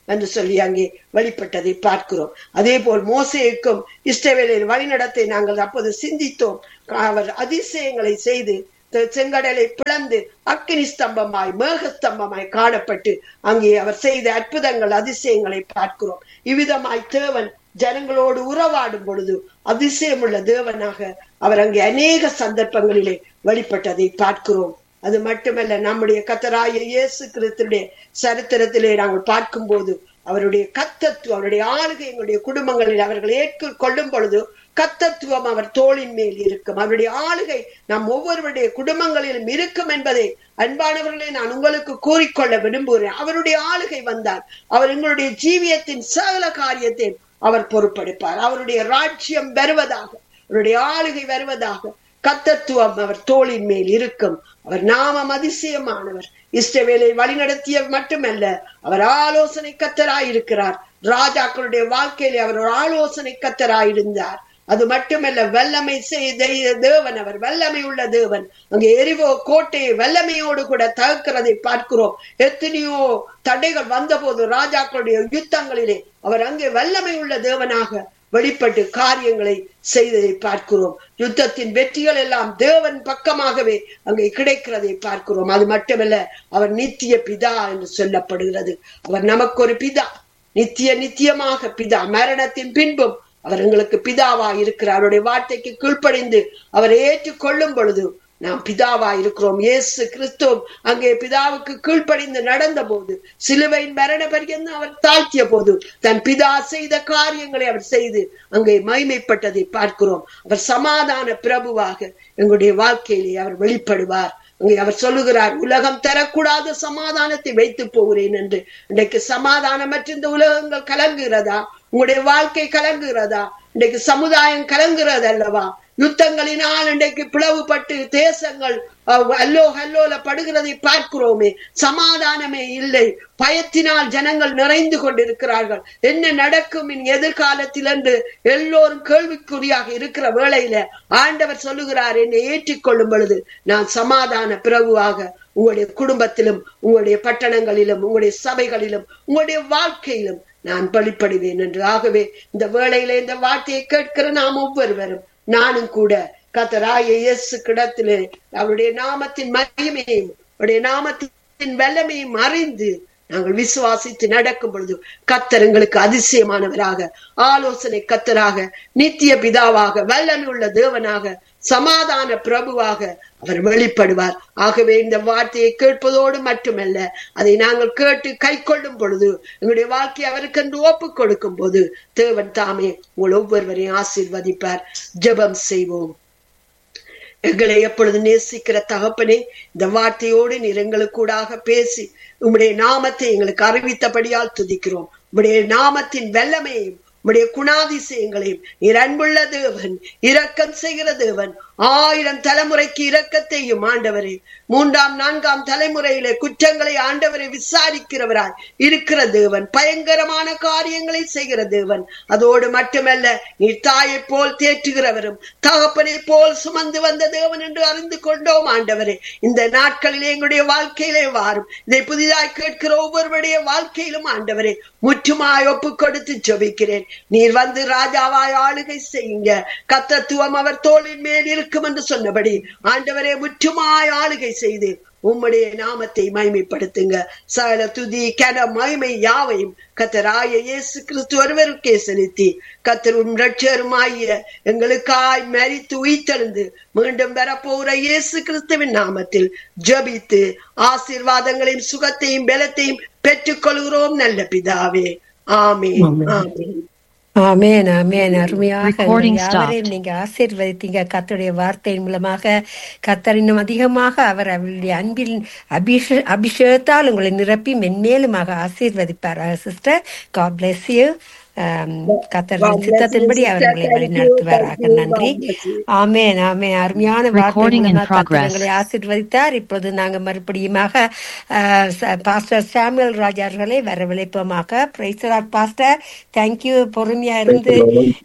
[SPEAKER 1] என்று சொல்லி அங்கே வெளிப்பட்டதை பார்க்கிறோம் அதே போல் மோசேக்கும் இஷ்டவேலையில் வழிநடத்தை நாங்கள் அப்போது சிந்தித்தோம் அவர் அதிசயங்களை செய்து த- செங்கடலை பிளந்து அக்கினி ஸ்தம்பமாய் மேக ஸ்தம்பமாய் காணப்பட்டு அங்கே அவர் செய்த அற்புதங்கள் அதிசயங்களை பார்க்கிறோம் இவ்விதமாய் தேவன் ஜனங்களோடு உறவாடும் பொழுது அதிசயமுள்ள தேவனாக அவர் அங்கே அநேக சந்தர்ப்பங்களிலே வெளிப்பட்டதை பார்க்கிறோம் அது மட்டுமல்ல நம்முடைய கத்தராய இயேசு கிறிஸ்துடைய சரித்திரத்திலே நாங்கள் பார்க்கும்போது அவருடைய கத்தத்துவம் அவருடைய ஆளுகை எங்களுடைய குடும்பங்களில் அவர்கள் ஏற்று கொள்ளும் பொழுது கத்தத்துவம் அவர் தோளின் மேல் இருக்கும் அவருடைய ஆளுகை நம் ஒவ்வொருவருடைய குடும்பங்களிலும் இருக்கும் என்பதை அன்பானவர்களே நான் உங்களுக்கு கூறிக்கொள்ள விரும்புகிறேன் அவருடைய ஆளுகை வந்தால் அவர் எங்களுடைய ஜீவியத்தின் சகல காரியத்தை அவர் பொறுப்பெடுப்பார் அவருடைய ராஜ்யம் வருவதாக அவருடைய ஆளுகை வருவதாக கத்தத்துவம் அவர் தோளின் மேல் இருக்கும் அவர் நாமம் அதிசயமானவர் இஷ்டவேலை வழிநடத்திய மட்டுமல்ல அவர் ஆலோசனை கத்தராயிருக்கிறார் ராஜாக்களுடைய வாழ்க்கையிலே அவர் ஒரு ஆலோசனை கத்தராயிருந்தார் அது மட்டுமல்ல வல்லமை செய்த தேவன் அவர் வல்லமை உள்ள தேவன் அங்கே எரிவோ கோட்டையை வல்லமையோடு கூட தகர்க்கிறதை பார்க்கிறோம் எத்தனையோ தடைகள் வந்தபோது ராஜாக்களுடைய யுத்தங்களிலே அவர் அங்கே வல்லமை உள்ள தேவனாக வெளிப்பட்டு காரியங்களை செய்ததை பார்க்கிறோம் யுத்தத்தின் வெற்றிகள் எல்லாம் தேவன் பக்கமாகவே அங்கே கிடைக்கிறதை பார்க்கிறோம் அது மட்டுமல்ல அவர் நித்திய பிதா என்று சொல்லப்படுகிறது அவர் நமக்கு ஒரு பிதா நித்திய நித்தியமாக பிதா மரணத்தின் பின்பும் அவர் எங்களுக்கு பிதாவா இருக்கிறார் அவருடைய வார்த்தைக்கு கீழ்ப்படிந்து அவரை ஏற்றுக்கொள்ளும் பொழுது நாம் பிதாவா இருக்கிறோம் இயேசு கிறிஸ்துவும் அங்கே பிதாவுக்கு கீழ்ப்படிந்து நடந்த போது சிலுவையின் மரண பரியந்தம் அவர் தாழ்த்திய போது தன் பிதா செய்த காரியங்களை அவர் செய்து அங்கே மகிமைப்பட்டதை பார்க்கிறோம் அவர் சமாதான பிரபுவாக எங்களுடைய வாழ்க்கையிலே அவர் வெளிப்படுவார் அங்கே அவர் சொல்லுகிறார் உலகம் தரக்கூடாத சமாதானத்தை வைத்து போகிறேன் என்று இன்றைக்கு சமாதானமற்ற இந்த உலகங்கள் கலங்குகிறதா உங்களுடைய வாழ்க்கை கலங்குகிறதா இன்றைக்கு சமுதாயம் கலங்குகிறது அல்லவா யுத்தங்களினால் இன்றைக்கு பிளவுபட்டு தேசங்கள் அஹ், அல்லோ அல்லோல படுகிறதை பார்க்கிறோமே சமாதானமே இல்லை பயத்தினால் ஜனங்கள் நிறைந்து கொண்டிருக்கிறார்கள் என்ன நடக்கும் இனி எதிர்காலத்தில் என்று எல்லோரும் கேள்விக்குறியாக இருக்கிற வேளையில ஆண்டவர் சொல்லுகிறார் என்னை ஏற்றுக்கொள்ளும் பொழுது நான் சமாதான பிரபுவாக உங்களுடைய குடும்பத்திலும் உங்களுடைய பட்டணங்களிலும் உங்களுடைய சபைகளிலும் உங்களுடைய வாழ்க்கையிலும் நான் பலிப்படுவேன் என்று ஆகவே இந்த வேளையில இந்த வார்த்தையை கேட்கிற நாம் ஒவ்வொருவரும் நானும் கூட கத்தராய இயேசு கிடத்திலே அவருடைய நாமத்தின் மகிமையும் அவருடைய நாமத்தின் வல்லமையும் அறிந்து நாங்கள் விசுவாசித்து நடக்கும் பொழுது கத்தர் எங்களுக்கு அதிசயமானவராக ஆலோசனை கத்தராக நித்திய பிதாவாக வல்லமை உள்ள தேவனாக சமாதான பிரபுவாக அவர் வெளிப்படுவார் ஆகவே இந்த வார்த்தையை கேட்பதோடு மட்டுமல்ல அதை நாங்கள் கேட்டு கை கொள்ளும் பொழுது எங்களுடைய வாழ்க்கையை அவருக்கென்று ஒப்புக் கொடுக்கும் போது தேவன் தாமே உங்கள் ஒவ்வொருவரையும் ஆசீர்வதிப்பார் ஜெபம் செய்வோம் எங்களை எப்பொழுது நேசிக்கிற தகப்பனே இந்த வார்த்தையோடு நீர் எங்களுக்கூடாக பேசி உம்முடைய நாமத்தை எங்களுக்கு அறிவித்தபடியால் துதிக்கிறோம் உம்முடைய நாமத்தின் வெள்ளமையும் உம்முடைய குணாதிசயங்களையும் நீர் அன்புள்ள தேவன் இரக்கம் செய்கிற தேவன் ஆயிரம் தலைமுறைக்கு இரக்கத்தையும் ஆண்டவரே மூன்றாம் நான்காம் தலைமுறையிலே குற்றங்களை ஆண்டவரை விசாரிக்கிறவராய் இருக்கிற தேவன் பயங்கரமான காரியங்களை செய்கிற தேவன் அதோடு மட்டுமல்ல நீர் தாயை போல் தேற்றுகிறவரும் தகப்பனை போல் சுமந்து வந்த தேவன் என்று அறிந்து கொண்டோம் ஆண்டவரே இந்த நாட்களிலே எங்களுடைய வாழ்க்கையிலே வாரும் இதை புதிதாய் கேட்கிற ஒவ்வொருவருடைய வாழ்க்கையிலும் ஆண்டவரே முற்றுமாய் ஒப்பு கொடுத்து ஜெபிக்கிறேன் நீர் வந்து ராஜாவாய் ஆளுகை செய்யுங்க கத்தத்துவம் அவர் தோளின் மேல் இருக்கும் என்று சொன்னபடி ஆண்டவரே முற்றுமாய் ஆளுகை செய்து உம்முடைய நாமத்தை மகிமைப்படுத்துங்க சகல துதி கன மகிமை யாவையும் கத்தராய இயேசு கிறிஸ்து ஒருவருக்கே செலுத்தி கத்தரும் ரட்சருமாகிய எங்களுக்காய் மரித்து உயிர்த்தெழுந்து மீண்டும் வரப்போகிற இயேசு கிறிஸ்துவின் நாமத்தில் ஜெபித்து ஆசீர்வாதங்களையும் சுகத்தையும் பலத்தையும் பெற்றுக்கொள்கிறோம் நல்ல பிதாவே ஆமென் ஆமென்
[SPEAKER 2] ஆமென் ஆமென் அருமையாக
[SPEAKER 3] Recording
[SPEAKER 2] எங்களை யாவரையும் நீங்க ஆசீர்வதித்தீங்க கர்த்தருடைய வார்த்தையின் மூலமாக கர்த்தர் இன்னும் அதிகமாக அவர் அவருடைய அன்பில் அபிஷே அபிஷேகத்தால் உங்களை நிரப்பி மென்மேலுமாக ஆசீர்வதிப்பார் சிஸ்டர் காட் பிளஸ் யூ கர்த்தரின் சித்தத்தின்படி அவர் உங்களை வழி நடத்துவாராக நன்றி ஆமென் ஆமென் அருமையான வார்த்தை
[SPEAKER 3] Recording in
[SPEAKER 2] மூலமாக கர்த்தர்
[SPEAKER 3] progress.
[SPEAKER 2] எங்களை ஆசீர்வதித்தார் இப்பொழுது நாங்க மறுபடியுமாக பாஸ்டர் சாமுவேல் ராஜார்களை வரவழைப்போமாக பிரைசலாட் பாஸ்டர் தேங்க்யூ பொறுமையா இருந்து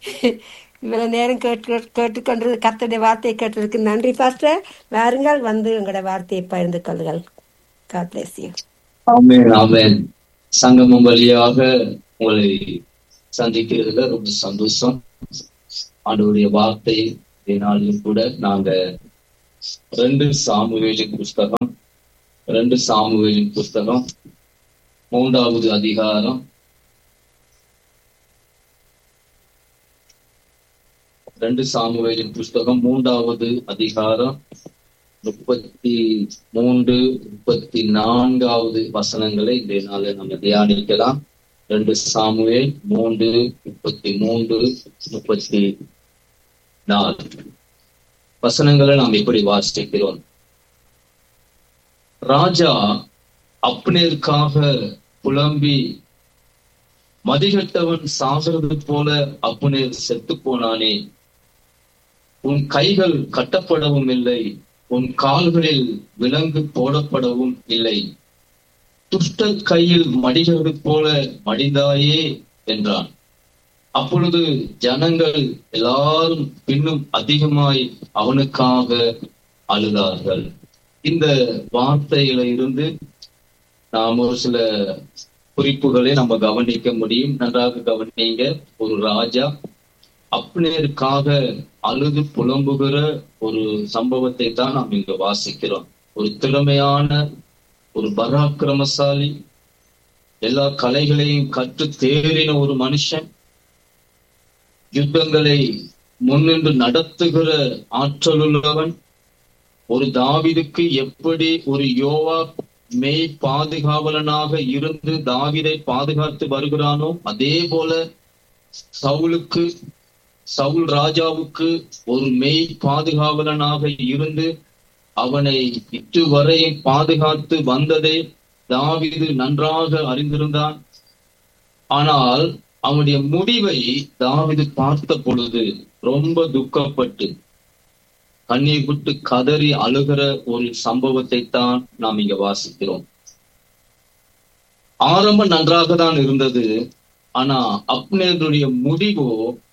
[SPEAKER 2] இவ்வளவு நேரம் கேட்டு கேட்டுக்கொண்டு கர்த்தருடைய வார்த்தையை கேட்டதுக்கு நன்றி பாஸ்டர் வாருங்கள் வந்து உங்களோட வார்த்தையை பகிர்ந்து கொள்ளுங்கள் God bless you.
[SPEAKER 4] ஆமென் ஆமென்
[SPEAKER 3] சங்கமம் வழியாக உங்களை சந்திக்கிறதுல ரொம்ப சந்தோஷம் ஆண்டவருடைய வார்த்தை நாளிலும் கூட நாங்க ரெண்டு சாமுவேலின் புஸ்தகம் ரெண்டு சாமுவேலின் புஸ்தகம் மூன்றாவது அதிகாரம் ரெண்டு சாமுவேலின் புஸ்தகம் மூன்றாவது அதிகாரம் முப்பத்தி மூன்று முப்பத்தி நான்காவது வசனங்களை இந்த நாளில் நம்ம தியானிக்கலாம் ரெண்டு சாமுவேல் மூன்று முப்பத்தி மூன்று முப்பத்தி நாலு வசனங்களை நாம் இப்படி வாசிக்கிறோம் ராஜா அப்னேருக்காக புலம்பி மதிகட்டவன் சாகிறது போல அப்னேர் செத்து போனானே உன் கைகள் கட்டப்படவும் இல்லை உன் கால்களில் விலங்கு போடப்படவும் இல்லை துஷ்ட கையில் மடிகிறது போல மடிந்தாயே என்றான் அப்பொழுது ஜனங்கள் எல்லாரும் இன்னும் அதிகமாய் அவனுக்காக அழுதார்கள் இந்த வார்த்தையில இருந்து நாம் ஒரு சில குறிப்புகளை நம்ம கவனிக்க முடியும் நன்றாக கவனிங்க ஒரு ராஜா அப்னேருக்காக அழுது புலம்புகிற ஒரு சம்பவத்தை தான் நாம் இங்க வாசிக்கிறோம் ஒரு திறமையான ஒரு பராக்கிரமசாலி எல்லா கலைகளையும் கற்று தேறின ஒரு மனுஷன் யுத்தங்களை முன்னின்று நடத்துகிற ஆற்றலுள்ளவன் ஒரு தாவிதுக்கு எப்படி ஒரு யோவா மெய் பாதுகாவலனாக இருந்து தாவிதை பாதுகாத்து வருகிறானோ அதே போல சவுலுக்கு சவுல் ராஜாவுக்கு ஒரு மெய் பாதுகாவலனாக இருந்து அவனை இதுவரை பாதுகாத்து வந்ததை தாவிது நன்றாக அறிந்திருந்தான் ஆனால் அவனுடைய முடிவை தாவிது பார்த்த பொழுது ரொம்ப துக்கப்பட்டு கண்ணீர் விட்டு கதறி அழுகிற ஒரு சம்பவத்தை தான் நாம் இங்க வாசிக்கிறோம் ஆரம்பம் நன்றாக தான் இருந்தது ஆனா அப்னேருடைய முடிவோ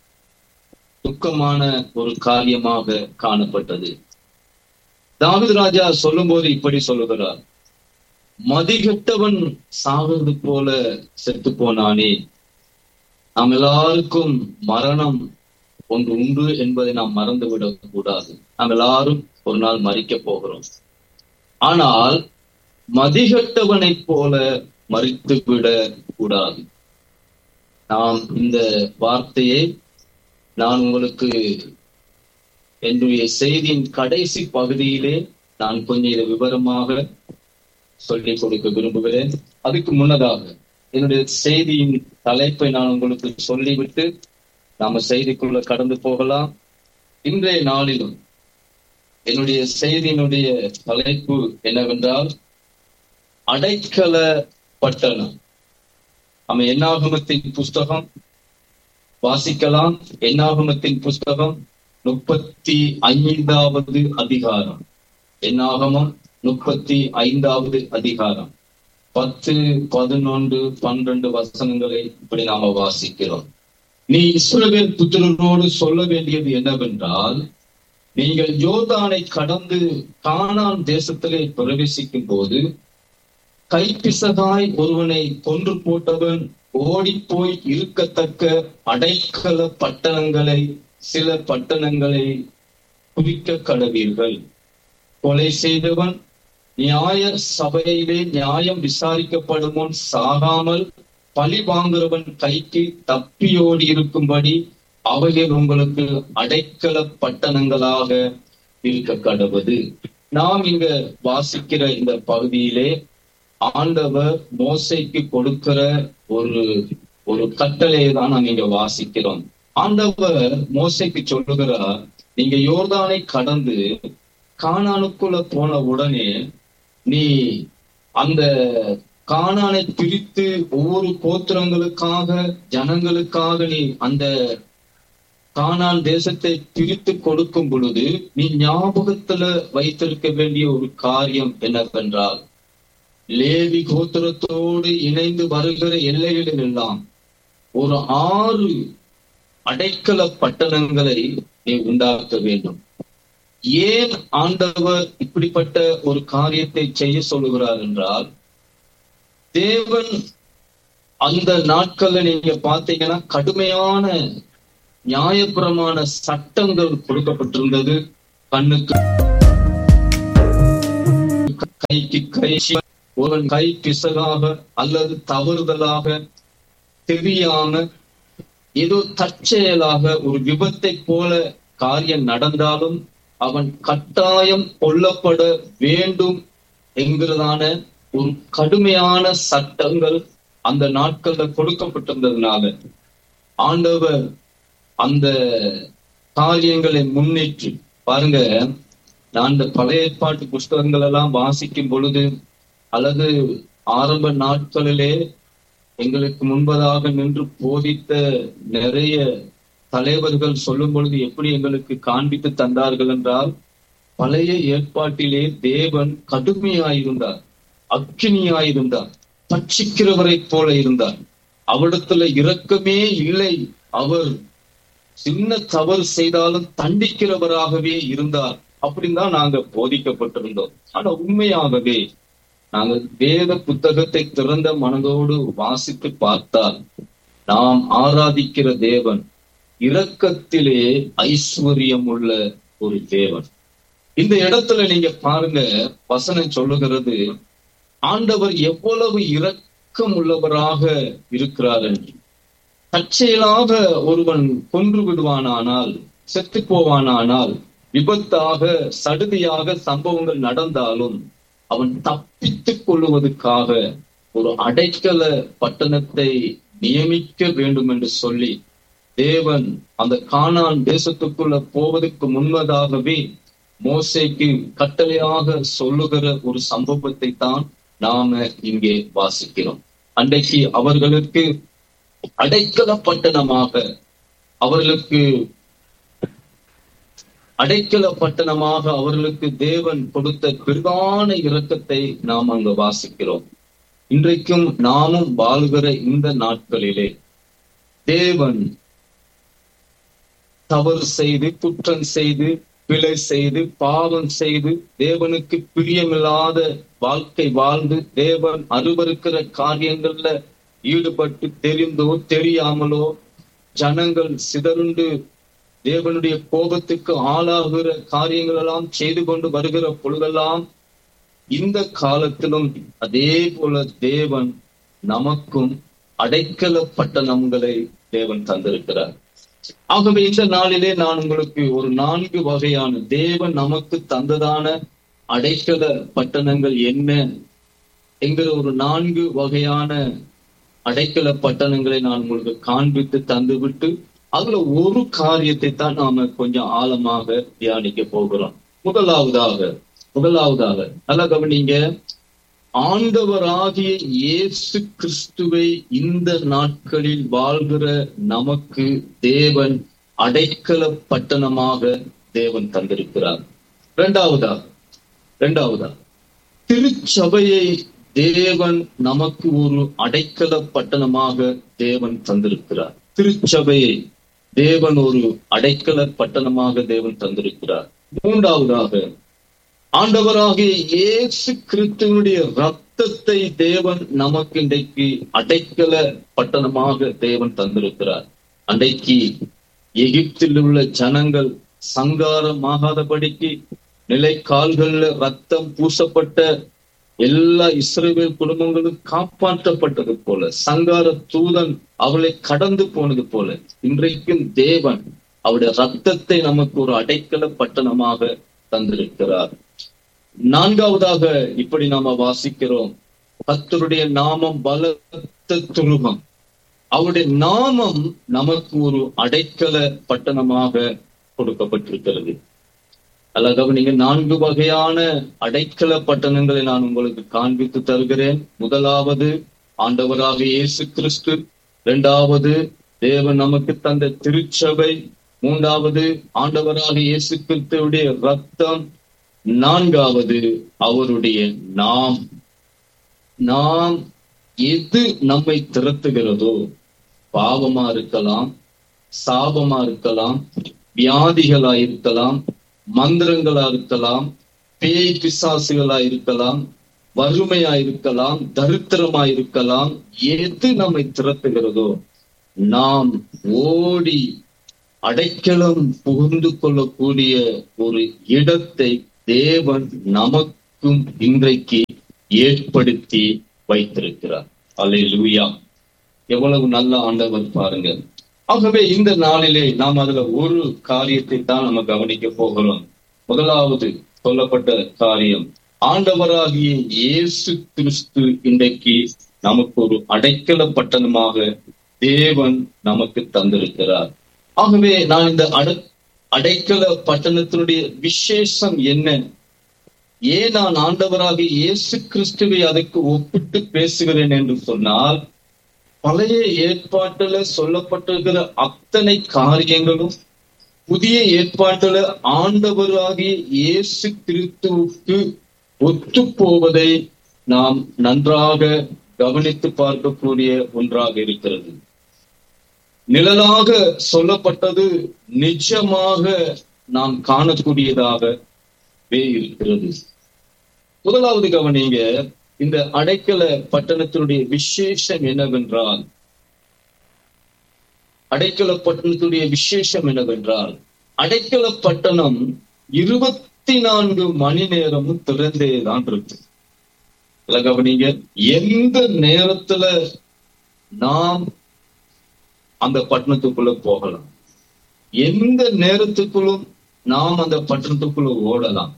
[SPEAKER 3] துக்கமான ஒரு காரியமாக காணப்பட்டது தாவிது ராஜா சொல்லும் போது இப்படி சொல்லுகிறார் மதிகெட்டவன் சாகிறது போல செத்து போனானே நாம் எல்லாருக்கும் மரணம் ஒன்று உண்டு என்பதை நாம் மறந்துவிடக் கூடாது நாம் எல்லாரும் ஒரு நாள் மறிக்க போகிறோம் ஆனால் மதிகட்டவனைப் போல மறித்து விட கூடாது நாம் இந்த வார்த்தையை நான் உங்களுக்கு என்னுடைய செய்தியின் கடைசி பகுதியிலே நான் கொஞ்சம் இதை விவரமாக சொல்லிக் கொடுக்க விரும்புகிறேன் அதுக்கு முன்னதாக என்னுடைய செய்தியின் தலைப்பை நான் உங்களுக்கு சொல்லிவிட்டு நாம செய்திக்குள்ள கடந்து போகலாம் இன்றைய நாளிலும் என்னுடைய செய்தியினுடைய தலைப்பு என்னவென்றால் அடைக்கல பட்டணம் நம்ம என்னாகமத்தின் புஸ்தகம் வாசிக்கலாம் என்னாகமத்தின் புஸ்தகம் முப்பத்தி ஐந்தாவது அதிகாரம் என்னாகமம் முப்பத்தி ஐந்தாவது அதிகாரம் பத்து பதினொன்று பன்னிரண்டு வசனங்களை இப்படி நாம வாசிக்கிறோம் நீ இஸ்ரவேல் புத்திரனோடு சொல்ல வேண்டியது என்னவென்றால் நீங்கள் யோர்தானை கடந்து கானான் தேசத்திலே பிரவேசிக்கும் போது கைப்பிசகாய் ஒருவனை கொன்று போட்டவன் ஓடிப்போய் இருக்கத்தக்க அடைக்கல பட்டணங்களை சில பட்டணங்களை குறிக்க கடவீர்கள் கொலை செய்தவன் நியாய சபையிலே நியாயம் விசாரிக்கப்படும் முன் சாகாமல் பழி வாங்குறவன் கைக்கு தப்பியோடி இருக்கும்படி அவைகள் உங்களுக்கு அடைக்கல பட்டணங்களாக இருக்க கடவுது நாம் இங்க வாசிக்கிற இந்த பகுதியிலே ஆண்டவர் மோசைக்கு கொடுக்கிற ஒரு ஒரு கட்டளையை தான் நாம் இங்க வாசிக்கிறோம் ஆண்டவர் மோசைக்கு சொல்லுகிறார் நீங்க யோர்தானை கடந்து கானானுக்குள்ள போன உடனே நீ அந்த கானானை பிரித்து ஒவ்வொரு கோத்திரங்களுக்காக ஜனங்களுக்காக நீ அந்த கானான் தேசத்தை பிரித்து கொடுக்கும் பொழுது நீ ஞாபகத்துல வைத்திருக்க வேண்டிய ஒரு காரியம் என்னவென்றால் லேவி கோத்திரத்தோடு இணைந்து வருகிற எல்லைகளில் எல்லாம் ஒரு ஆறு அடைக்கல பட்டணங்களை நீ உண்டாக்க வேண்டும் ஏன் ஆண்டவர் இப்படிப்பட்ட ஒரு காரியத்தை செய்ய சொல்லுகிறார் என்றால் தேவன் அந்த நாட்கள்ல நீங்க பாத்தீங்கன்னா கடுமையான நியாயபுரமான சட்டங்கள் கொடுக்கப்பட்டிருந்தது கண்ணுக்கு கைக்கு கை ஒரு கை பிசகாக அல்லது தவறுதலாக தெரியாம ஏதோ தற்செயலாக ஒரு விபத்தை போல காரியம் நடந்தாலும் அவன் கட்டாயம் கொல்லப்பட வேண்டும் என்கிறதான ஒரு கடுமையான சட்டங்கள் அந்த நாட்கள்ல கொடுக்கப்பட்டிருந்ததுனால ஆண்டவர் அந்த காரியங்களை முன்னிட்டு பாருங்க நான் இந்த பழைய ஏற்பாட்டு புஸ்தகங்கள் எல்லாம் வாசிக்கும் பொழுது அல்லது ஆரம்ப நாட்களிலே எங்களுக்கு முன்பதாக நின்று போதித்த நிறைய தலைவர்கள் சொல்லும் பொழுது எப்படி எங்களுக்கு காண்பித்து தந்தார்கள் என்றால் பழைய ஏற்பாட்டிலே தேவன் கடுமையாயிருந்தார் அக்கினியாயிருந்தார் பட்சிக்கிறவரை போல இருந்தார் அவரிடத்துல இரக்கமே இல்லை அவர் சின்ன தவறு செய்தாலும் தண்டிக்கிறவராகவே இருந்தார் அப்படின்னு தான் நாங்க போதிக்கப்பட்டிருந்தோம் ஆனா உண்மையாகவே நாங்கள் வேத புத்தகத்தை திறந்த மனதோடு வாசித்து பார்த்தால் நாம் ஆராதிக்கிற தேவன் இரக்கத்திலே ஐஸ்வர்யம் உள்ள ஒரு தேவன் இந்த இடத்துல நீங்க பாருங்க வசனம் சொல்லுகிறது ஆண்டவர் எவ்வளவு இரக்கம் உள்ளவராக இருக்கிறார் என்று தற்செயலாக ஒருவன் கொன்று விடுவானானால் செத்து போவானானால் விபத்தாக சடுதியாக சம்பவங்கள் நடந்தாலும் அவன் தப்பித்துக் கொள்ளுவதற்காக ஒரு அடைக்கல பட்டணத்தை நியமிக்க வேண்டும் என்று சொல்லி தேவன் அந்த கானான் தேசத்துக்குள்ள போவதற்கு முன்பதாகவே மோசைக்கு கட்டளையாக சொல்லுகிற ஒரு சம்பவத்தை தான் நாம இங்கே வாசிக்கிறோம் அன்றைக்கு அவர்களுக்கு அடைக்கல பட்டணமாக அவர்களுக்கு அடைக்கல பட்டணமாக அவர்களுக்கு தேவன் கொடுத்த பெரிதான இரக்கத்தை நாம் அங்கு வாசிக்கிறோம் இன்றைக்கும் நாமும் வாழ்கிற இந்த நாட்களிலே தேவன் தவறு செய்து குற்றம் செய்து பிழை செய்து பாவம் செய்து தேவனுக்கு பிரியமில்லாத வாழ்க்கை வாழ்ந்து தேவன் அருவருக்கிற காரியங்கள்ல ஈடுபட்டு தெரிந்தோ தெரியாமலோ ஜனங்கள் சிதறுண்டு தேவனுடைய கோபத்துக்கு ஆளாகிற காரியங்கள் எல்லாம் செய்து கொண்டு வருகிற பொழுதெல்லாம் இந்த காலத்திலும் அதே போல தேவன் நமக்கும் அடைக்கல பட்டணங்களை தேவன் தந்திருக்கிறார் ஆகவே இந்த நாளிலே நான் உங்களுக்கு ஒரு நான்கு வகையான தேவன் நமக்கு தந்ததான அடைக்கல பட்டணங்கள் என்ன என்கிற ஒரு நான்கு வகையான அடைக்கல பட்டணங்களை நான் உங்களுக்கு காண்பித்து தந்துவிட்டு அதுல ஒரு காரியத்தை தான் நாம கொஞ்சம் ஆழமாக தியானிக்க போகிறோம் முதலாவதாக முதலாவதாக நல்லா கவனிங்க ஆண்டவராகிய இயேசு கிறிஸ்துவை இந்த நாட்களில் வாழ்கிற நமக்கு தேவன் அடைக்கல பட்டணமாக தேவன் தந்திருக்கிறார் இரண்டாவதா இரண்டாவதா திருச்சபையை தேவன் நமக்கு ஒரு அடைக்கல பட்டணமாக தேவன் தந்திருக்கிறார் திருச்சபையை தேவன் ஒரு அடைக்கல பட்டணமாக தேவன் தந்திருக்கிறார் மூன்றாவதாக ஆண்டவராகிய இயேசு கிறிஸ்துவனுடைய ரத்தத்தை தேவன் நமக்கு இன்றைக்கு அடைக்கல பட்டணமாக தேவன் தந்திருக்கிறார் அன்றைக்கு எகிப்தில் உள்ள ஜனங்கள் சங்காரமாகாதபடிக்கு நிலை கால்கள்ல ரத்தம் பூசப்பட்ட எல்லா இஸ்ரேல் குடும்பங்களும் காப்பாற்றப்பட்டது போல சங்கார தூதன் அவளை கடந்து போனது போல இன்றைக்கும் தேவன் அவருடைய ரத்தத்தை நமக்கு ஒரு அடைக்கல பட்டணமாக தந்திருக்கிறார் நான்காவதாக இப்படி நாம வாசிக்கிறோம் கத்தருடைய நாமம் பலத்த துருகம் அவருடைய நாமம் நமக்கு ஒரு அடைக்கல பட்டணமாக கொடுக்கப்பட்டிருக்கிறது அல்ல கவனிங்க நான்கு வகையான அடைக்கல பட்டணங்களை நான் உங்களுக்கு காண்பித்து தருகிறேன் முதலாவது ஆண்டவராக இயேசு கிறிஸ்து இரண்டாவது தேவன் நமக்கு தந்த திருச்சபை மூன்றாவது ஆண்டவராக இயேசு கிறிஸ்துடைய ரத்தம் நான்காவது அவருடைய நாம் நாம் எது நம்மை திரட்டுகிறதோ பாவமா இருக்கலாம் சாபமா இருக்கலாம் வியாதிகளா இருக்கலாம் மந்திரங்களா இருக்கலாம் பேய் பிசாசுகளா இருக்கலாம் வறுமையா இருக்கலாம் தரித்திரமா இருக்கலாம் எது நம்மை திரட்டுகிறதோ நாம் ஓடி அடைக்கலம் புகுந்து கொள்ளக்கூடிய ஒரு இடத்தை தேவன் நமக்கும் இன்றைக்கு ஏற்படுத்தி வைத்திருக்கிறார் அல்லேலூயா எவ்வளவு நல்ல ஆண்டவர் பாருங்க ஆகவே இந்த நாளிலே நாம் அதுல ஒரு காரியத்தை தான் நம்ம கவனிக்க போகிறோம் முதலாவது சொல்லப்பட்ட காரியம் ஆண்டவராகிய இயேசு கிறிஸ்து இன்றைக்கு நமக்கு ஒரு அடைக்கல பட்டணமாக தேவன் நமக்கு தந்திருக்கிறார் ஆகவே நான் இந்த அட அடைக்கல பட்டணத்தினுடைய விசேஷம் என்ன ஏன் நான் ஆண்டவராக இயேசு கிறிஸ்துவை அதற்கு ஒப்பிட்டு பேசுகிறேன் என்று சொன்னால் பழைய ஏற்பாட்டுல சொல்லப்பட்டிருக்கிற அத்தனை காரியங்களும் புதிய ஏற்பாட்டுல ஆண்டவராகிய இயேசு கிறிஸ்துவுக்கு ஒத்து போவதை நாம் நன்றாக கவனித்து பார்க்கக்கூடிய ஒன்றாக இருக்கிறது நிழலாக சொல்லப்பட்டது நிஜமாக நாம் காணக்கூடியதாகவே இருக்கிறது முதலாவது கவனிங்க இந்த அடைக்கல பட்டணத்தினுடைய விசேஷம் என்னவென்றால் அடைக்கல பட்டணத்துடைய விசேஷம் என்னவென்றால் அடைக்கல பட்டணம் இருபத்தி நான்கு மணி நேரமும் திறந்தேதான் இருக்கு இல்ல கவனிங்க எந்த நேரத்துல நாம் அந்த பட்டணத்துக்குள்ள போகலாம் எந்த நேரத்துக்குள்ளும் நாம் அந்த பட்டணத்துக்குள்ள ஓடலாம்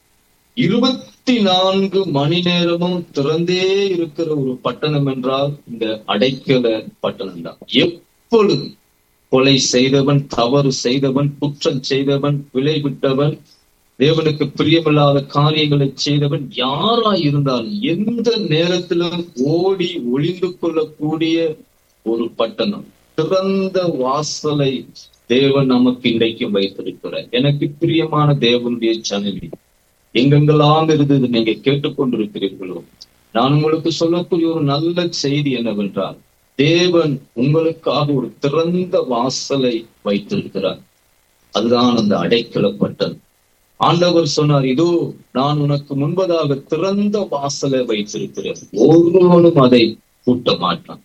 [SPEAKER 3] இருபத்தி நான்கு மணி நேரமும் திறந்தே இருக்கிற ஒரு பட்டணம் என்றால் இந்த அடைக்கல பட்டணம் தான் எப்பொழுது கொலை செய்தவன் தவறு செய்தவன் குற்றம் செய்தவன் விலை விட்டவன் தேவனுக்கு பிரியமில்லாத காரியங்களை செய்தவன் யாரா இருந்தாலும் எந்த நேரத்திலும் ஓடி ஒளிந்து கொள்ளக்கூடிய ஒரு பட்டணம் திறந்த வாசலை தேவன் நமக்கு இன்றைக்கு வைத்திருக்கிறார் எனக்கு பிரியமான தேவனுடைய சனவி எங்கெங்கெல்லாம் இருந்தது நீங்க கேட்டுக்கொண்டிருக்கிறீர்களோ நான் உங்களுக்கு சொல்லக்கூடிய ஒரு நல்ல செய்தி என்னவென்றால் தேவன் உங்களுக்காக ஒரு திறந்த வாசலை வைத்திருக்கிறார் அதுதான் அந்த அடைக்கலப்பட்டது ஆண்டவர் சொன்னார் இதோ நான் உனக்கு முன்பதாக திறந்த வாசலை வைத்திருக்கிறேன் ஒருவனும் அதை கூட்ட மாட்டான்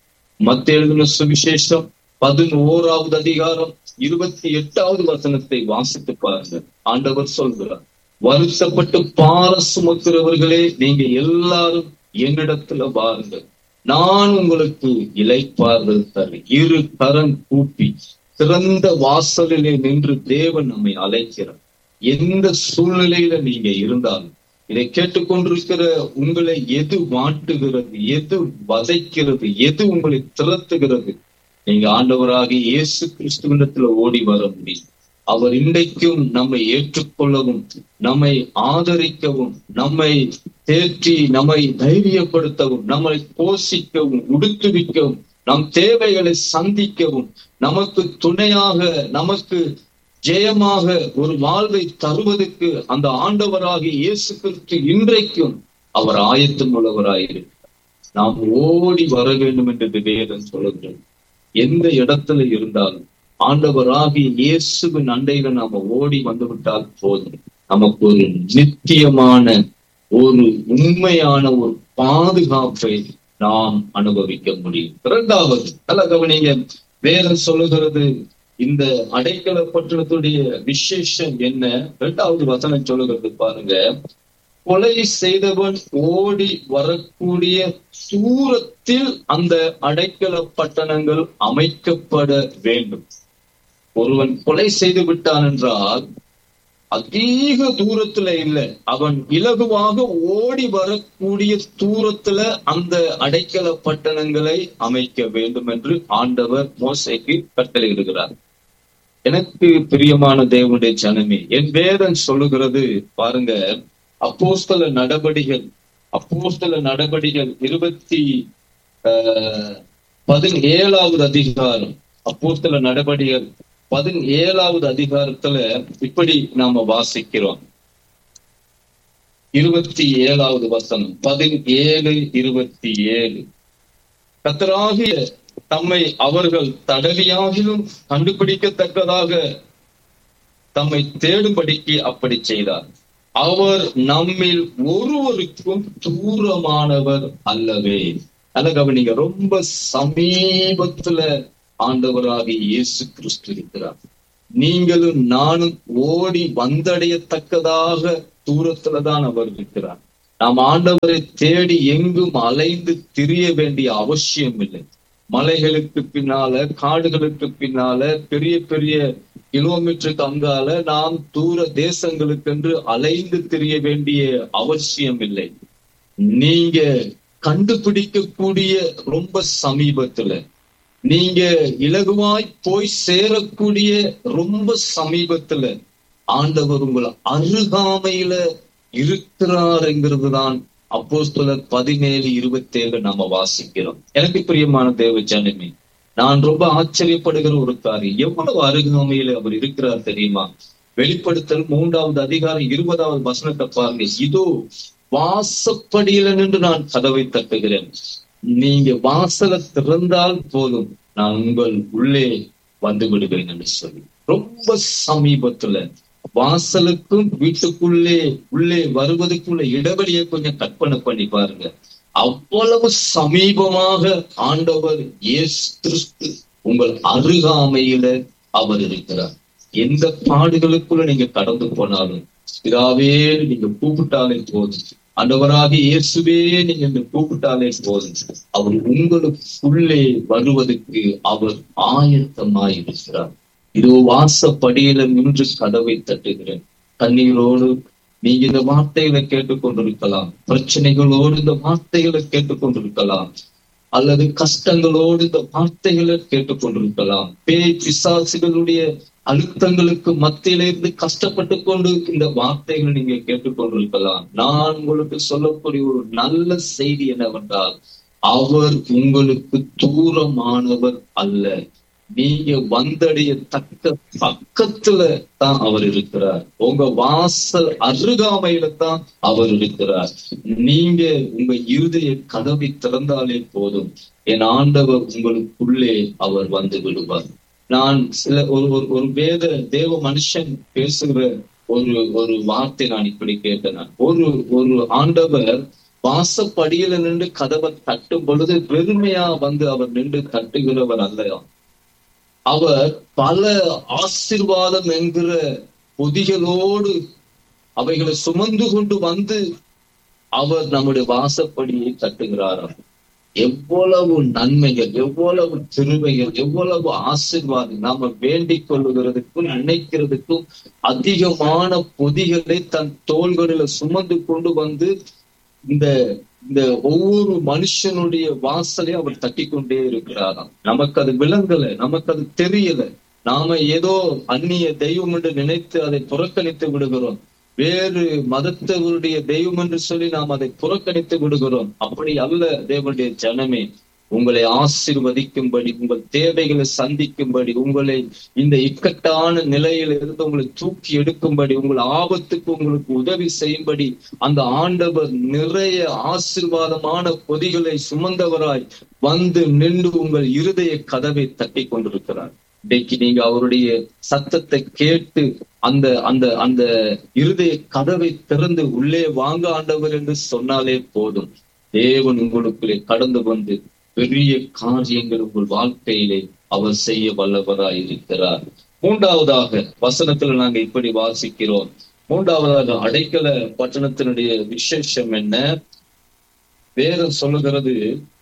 [SPEAKER 3] மத்த எழுதின சுவிசேஷம் பதினோராவது அதிகாரம் இருபத்தி எட்டாவது வசனத்தை வாசித்து பாருங்க ஆண்டவர் சொல்கிறார் வருத்தப்பட்டு பார சுமக்கிறவர்களே நீங்க எல்லாரும் என்னிடத்துல பாருங்கள் நான் உங்களுக்கு இலைப்பாறுதல் தரேன் இரு கரம் கூப்பி திறந்த வாசலிலே நின்று தேவன் நம்மை அழைக்கிறார் எந்த சூழ்நிலையில நீங்க இருந்தாலும் இதை கேட்டுக்கொண்டிருக்கிற உங்களை எது வாட்டுகிறது எது வதைக்கிறது எது உங்களை திரத்துகிறது நீங்க ஆண்டவராக இயேசு கிறிஸ்துவனிடத்துல ஓடி வர முடியும் அவர் இன்றைக்கும் நம்மை ஏற்றுக்கொள்ளவும் நம்மை ஆதரிக்கவும் நம்மை தேற்றி நம்மை தைரியப்படுத்தவும் நம்மை போஷிக்கவும் உடுத்துவிக்கவும் நம் தேவைகளை சந்திக்கவும் நமக்கு துணையாக நமக்கு ஜெயமாக ஒரு வாழ்வை தருவதற்கு அந்த ஆண்டவராக இயேசு கிறிஸ்து இன்றைக்கும் அவர் ஆயத்தம் உள்ளவராயிருக்கிறார் நாம் ஓடி வர வேண்டும் என்று வேதம் சொல்லுகிறோம் எந்த இடத்துல இருந்தாலும் ஆண்டவராகி இயேசுவின் அண்டையில நாம ஓடி வந்து விட்டால் போதும் நமக்கு ஒரு நித்தியமான ஒரு உண்மையான ஒரு பாதுகாப்பை நாம் அனுபவிக்க முடியும் இரண்டாவது நல்ல கவனிங்க வேதம் சொல்லுகிறது இந்த அடைக்கல பட்டணத்துடைய விசேஷம் என்ன இரண்டாவது வசனம் சொல்லுகிறது பாருங்க கொலை செய்தவன் ஓடி வரக்கூடிய தூரத்தில் அந்த அடைக்கல பட்டணங்கள் அமைக்கப்பட வேண்டும் ஒருவன் கொலை செய்து விட்டான் என்றால் அதிக தூரத்துல இல்லை அவன் இலகுவாக ஓடி வரக்கூடிய தூரத்துல அந்த அடைக்கல பட்டணங்களை அமைக்க வேண்டும் என்று ஆண்டவர் மோசைக்கு கட்டளையிடுகிறார் எனக்கு பிரியமான தேவனுடைய ஜனமே என் வேதம் சொல்லுகிறது பாருங்க அப்போஸ்தல நடபடிகள் அப்போஸ்தல நடபடிகள் இருபத்தி ஆஹ் பதினேழாவது அதிகாரம் அப்போஸ்தல நடபடிகள் பதினேழாவது அதிகாரத்துல இப்படி நாம வாசிக்கிறோம் இருபத்தி ஏழாவது வசனம் பதினேழு இருபத்தி ஏழு கத்தராகிய தம்மை அவர்கள் தடவியாகிலும் கண்டுபிடிக்கத்தக்கதாக தம்மை தேடும்படிக்கு அப்படி செய்தார் அவர் நம்மில் ஒருவருக்கும் தூரமானவர் அல்லவே நல்ல கவனிங்க ரொம்ப சமீபத்துல ஆண்டவராகிய இயேசு கிறிஸ்து இருக்கிறார் நீங்களும் நானும் ஓடி வந்தடையத்தக்கதாக தூரத்துலதான் அவர் இருக்கிறார் நாம் ஆண்டவரை தேடி எங்கும் அலைந்து திரிய வேண்டிய அவசியம் இல்லை மலைகளுக்கு பின்னால காடுகளுக்கு பின்னால பெரிய பெரிய கிலோமீட்டருக்கு அங்கால நாம் தூர தேசங்களுக்கென்று அலைந்து திரிய வேண்டிய அவசியம் இல்லை நீங்க கண்டுபிடிக்கக்கூடிய ரொம்ப சமீபத்துல நீங்க இலகுவாய் போய் சேரக்கூடிய ரொம்ப சமீபத்துல ஆண்டவர் உங்கள் அருகாமையில இருக்கிறாருங்கிறது தான் அப்போஸ்தலர் பதினேழு இருபத்தி ஏழு நாம வாசிக்கிறோம் எனக்கு பிரியமான தேவ ஜனமே நான் ரொம்ப ஆச்சரியப்படுகிற ஒரு காரியம் எவ்வளவு அருகாமையில அவர் இருக்கிறார் தெரியுமா வெளிப்படுத்தல் மூன்றாவது அதிகாரம் இருபதாவது வசனத்தை பாருங்க இதோ வாசப்படியில நின்று நான் கதவை தட்டுகிறேன் நீங்க வாசலை திறந்தால் போதும் நான் உங்கள் உள்ளே வந்து விடுகிறேன் என்று சொல்லி ரொம்ப சமீபத்துல வாசலுக்கும் வீட்டுக்குள்ளே உள்ளே வருவதற்குள்ள இடைவெளியை கொஞ்சம் கற்பனை பண்ணி பாருங்க அவ்வளவு சமீபமாக ஆண்டவர் இயேசு கிறிஸ்து உங்கள் அருகாமையில அவர் இருக்கிறார் எந்த பாடுகளுக்குள்ள நீங்க கடந்து போனாலும் பிதாவே நீங்க கூப்பிட்டாலே போதும் ஆண்டவராக இயேசுவே நீங்க இந்த கூப்பிட்டாலே போதும் அவர் உங்களுக்குள்ளே வருவதற்கு அவர் ஆயத்தமாய் இருக்கிறார் இதோ வாசப்படியில நின்று கதவை தட்டுகிறேன் கண்ணீரோடு நீங்க இந்த வார்த்தைகளை கேட்டுக்கொண்டிருக்கலாம் பிரச்சனைகளோடு இந்த வார்த்தைகளை கேட்டுக்கொண்டிருக்கலாம் அல்லது கஷ்டங்களோடு இந்த வார்த்தைகளை கேட்டுக்கொண்டிருக்கலாம் பேய் பிசாசுகளுடைய அழுத்தங்களுக்கு மத்தியில இருந்து கஷ்டப்பட்டு கொண்டு இந்த வார்த்தைகளை நீங்க கேட்டுக்கொண்டிருக்கலாம் நான் உங்களுக்கு சொல்லக்கூடிய ஒரு நல்ல செய்தி என்னவென்றால் அவர் உங்களுக்கு தூரமானவர் அல்ல நீங்க வந்தடைய தக்க பக்கத்துல தான் அவர் இருக்கிறார் உங்க வாசல் அருகாமையில தான் அவர் இருக்கிறார் நீங்க உங்க இருதய கதவை திறந்தாலே போதும் என் ஆண்டவர் உங்களுக்குள்ளே அவர் வந்து விடுவார் நான் சில ஒரு ஒரு ஒரு வேத தேவ மனுஷன் பேசுகிற ஒரு ஒரு வார்த்தை நான் இப்படி கேட்டேன் நான். ஒரு ஒரு ஆண்டவர் வாசப்படியில நின்று கதவை தட்டும் பொழுது வெறுமையா வந்து அவர் நின்று தட்டுகிறவர் அல்லையா அவர் பல ஆசிர்வாதம் என்கிற பொதிகளோடு அவைகளை சுமந்து கொண்டு வந்து அவர் நம்முடைய வாசப்படியை தட்டுகிறாராம் எவ்வளவு நன்மைகள் எவ்வளவு திருமைகள் எவ்வளவு ஆசிர்வாதம் நாம வேண்டிக் கொள்ளுகிறதுக்கும் நினைக்கிறதுக்கும் அதிகமான பொதிகளை தன் தோள்களில சுமந்து கொண்டு வந்து இந்த இந்த ஒவ்வொரு மனுஷனுடைய வாசலையும் அவர் தட்டி கொண்டே இருக்கிறாராம் நமக்கு அது விளங்கல நமக்கு அது தெரியல நாம ஏதோ அந்நிய தெய்வம் என்று நினைத்து அதை புறக்கணித்து விடுகிறோம் வேறு மதத்தவருடைய தெய்வம் என்று சொல்லி நாம் அதை புறக்கணித்து விடுகிறோம் அப்படி அல்ல தேவனுடைய ஜனமே உங்களை ஆசீர்வதிக்கும்படி உங்கள் தேவைகளை சந்திக்கும்படி உங்களை இந்த இக்கட்டான நிலையில இருந்து உங்களை தூக்கி எடுக்கும்படி உங்கள் ஆபத்துக்கு உங்களுக்கு உதவி செய்யும்படி அந்த ஆண்டவர் நிறைய ஆசீர்வாதமான பொதிகளை சுமந்தவராய் வந்து நின்று உங்கள் இருதய கதவை தட்டி கொண்டிருக்கிறார் இன்றைக்கு நீங்க அவருடைய சத்தத்தை கேட்டு அந்த அந்த அந்த இருதய கதவை திறந்து உள்ளே வாங்க ஆண்டவர் என்று சொன்னாலே போதும் தேவன் உங்களுக்குள்ளே கடந்து வந்து பெரிய காரியங்கள் உங்கள் வாழ்க்கையிலே அவர் செய்ய வல்லவராய் இருக்கிறார் மூன்றாவதாக வசனத்துல நாங்க இப்படி வாசிக்கிறோம் மூன்றாவதாக அடைக்கல பட்டணத்தினுடைய விசேஷம் என்ன வேதம் சொல்லுகிறது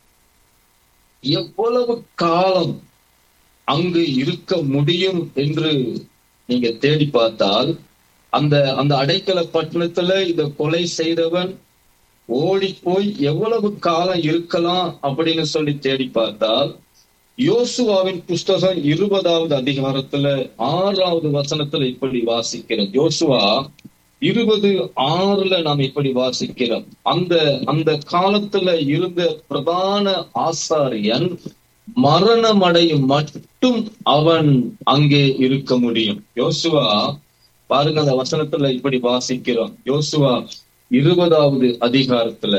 [SPEAKER 3] எவ்வளவு காலம் அங்கு இருக்க முடியும் என்று நீங்க தேடி பார்த்தால் அந்த அந்த அடைக்கல பட்டணத்துல இத கொலை செய்தவன் ஓடி போய் எவ்வளவு காலம் இருக்கலாம் அப்படின்னு சொல்லி தேடி பார்த்தால் யோசுவாவின் புஸ்தகம் இருபதாவது அதிகாரத்துல ஆறாவது வசனத்துல இப்படி வாசிக்கிறோம் யோசுவா இருபது ஆறுல நாம் இப்படி வாசிக்கிறோம் அந்த அந்த காலத்துல இருந்த பிரதான ஆசாரியன் மரணமடையும் மட்டும் அவன் அங்கே இருக்க முடியும் யோசுவா பாருங்க அந்த வசனத்துல இப்படி வாசிக்கிறோம் யோசுவா இருபதாவது அதிகாரத்துல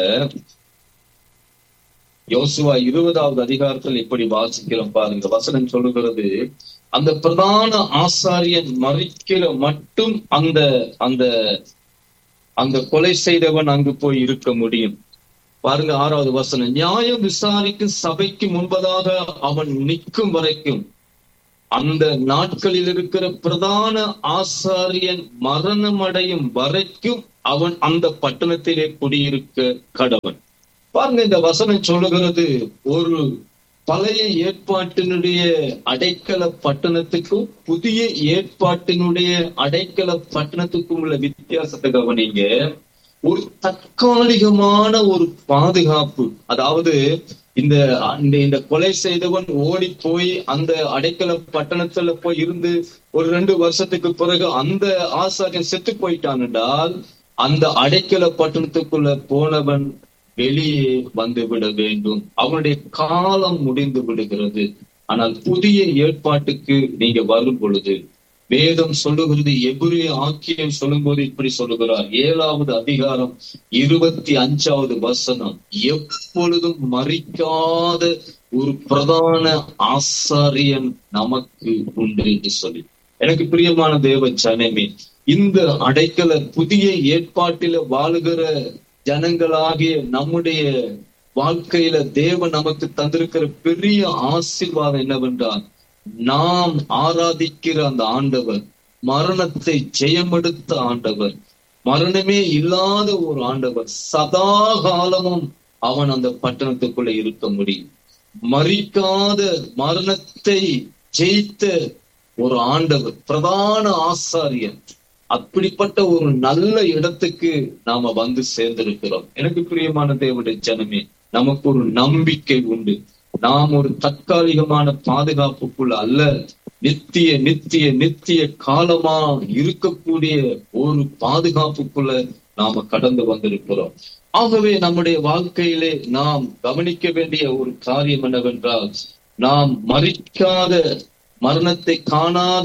[SPEAKER 3] யோசுவா இருபதாவது அதிகாரத்தில் இப்படி வாசிக்கிறோம் பாருங்க வசனம் சொல்லுகிறது அந்த பிரதான ஆசாரியன் மறிக்கிற மட்டும் அந்த அந்த அந்த கொலை செய்தவன் அங்கு போய் இருக்க முடியும் பாருங்க ஆறாவது வசனம் நியாயம் விசாரிக்கும் சபைக்கு முன்பதாக அவன் நிற்கும் வரைக்கும் அந்த நாட்களில் இருக்கிற பிரதான ஆசாரியன் மரணம் அடையும் வரைக்கும் அவன் அந்த பட்டணத்திலே குடியிருக்க கடவன் பாருங்க இந்த வசனம் சொல்லுகிறது ஒரு பழைய ஏற்பாட்டினுடைய அடைக்கல பட்டணத்துக்கும் புதிய ஏற்பாட்டினுடைய அடைக்கல பட்டணத்துக்கும் உள்ள வித்தியாசத்தை கவனிங்க ஒரு தற்காலிகமான ஒரு பாதுகாப்பு அதாவது இந்த இந்த இந்த கொலை செய்தவன் ஓடி போய் அந்த அடைக்கல பட்டணத்துல போய் இருந்து ஒரு ரெண்டு வருஷத்துக்கு பிறகு அந்த ஆசாரியன் செத்து போயிட்டான் என்றால் அந்த அடைக்கல பட்டணத்துக்குள்ள போனவன் வெளியே வந்து விட வேண்டும் அவனுடைய காலம் முடிந்து விடுகிறது ஆனால் புதிய ஏற்பாட்டுக்கு நீங்க வரும் பொழுது வேதம் சொல்லுகிறது எபிரே ஆக்கியம் சொல்லும்போது இப்படி சொல்லுகிறார் ஏழாவது அதிகாரம் இருபத்தி அஞ்சாவது வசனம் எப்பொழுதும் மறிக்காத ஒரு பிரதான ஆசாரியன் நமக்கு உண்டு என்று சொல்லி எனக்கு பிரியமான தேவ ஜனமே இந்த அடைக்கல புதிய ஏற்பாட்டில வாழுகிற ஜனங்களாகிய நம்முடைய வாழ்க்கையில தேவன் நமக்கு தந்திருக்கிற பெரிய ஆசீர்வாதம் என்னவென்றால் நாம் ஆராதிக்கிற அந்த ஆண்டவர் மரணத்தை ஜெயமெடுத்த ஆண்டவர் மரணமே இல்லாத ஒரு ஆண்டவர் சதா காலமும் அவன் அந்த பட்டணத்துக்குள்ள இருக்க முடியும் மறிக்காத மரணத்தை ஜெயித்த ஒரு ஆண்டவர் பிரதான ஆசாரியன் அப்படிப்பட்ட ஒரு நல்ல இடத்துக்கு நாம வந்து சேர்ந்திருக்கிறோம் எனக்கு பிரியமான தேவனுடைய ஜனமே நமக்கு ஒரு நம்பிக்கை உண்டு நாம் ஒரு தற்காலிகமான பாதுகாப்புக்குள்ள அல்ல நித்திய நித்திய நித்திய காலமா இருக்கக்கூடிய ஒரு பாதுகாப்புக்குள்ள நாம கடந்து வந்திருக்கிறோம் ஆகவே நம்முடைய வாழ்க்கையிலே நாம் கவனிக்க வேண்டிய ஒரு காரியம் என்னவென்றால் நாம் மறிக்காத மரணத்தை காணாத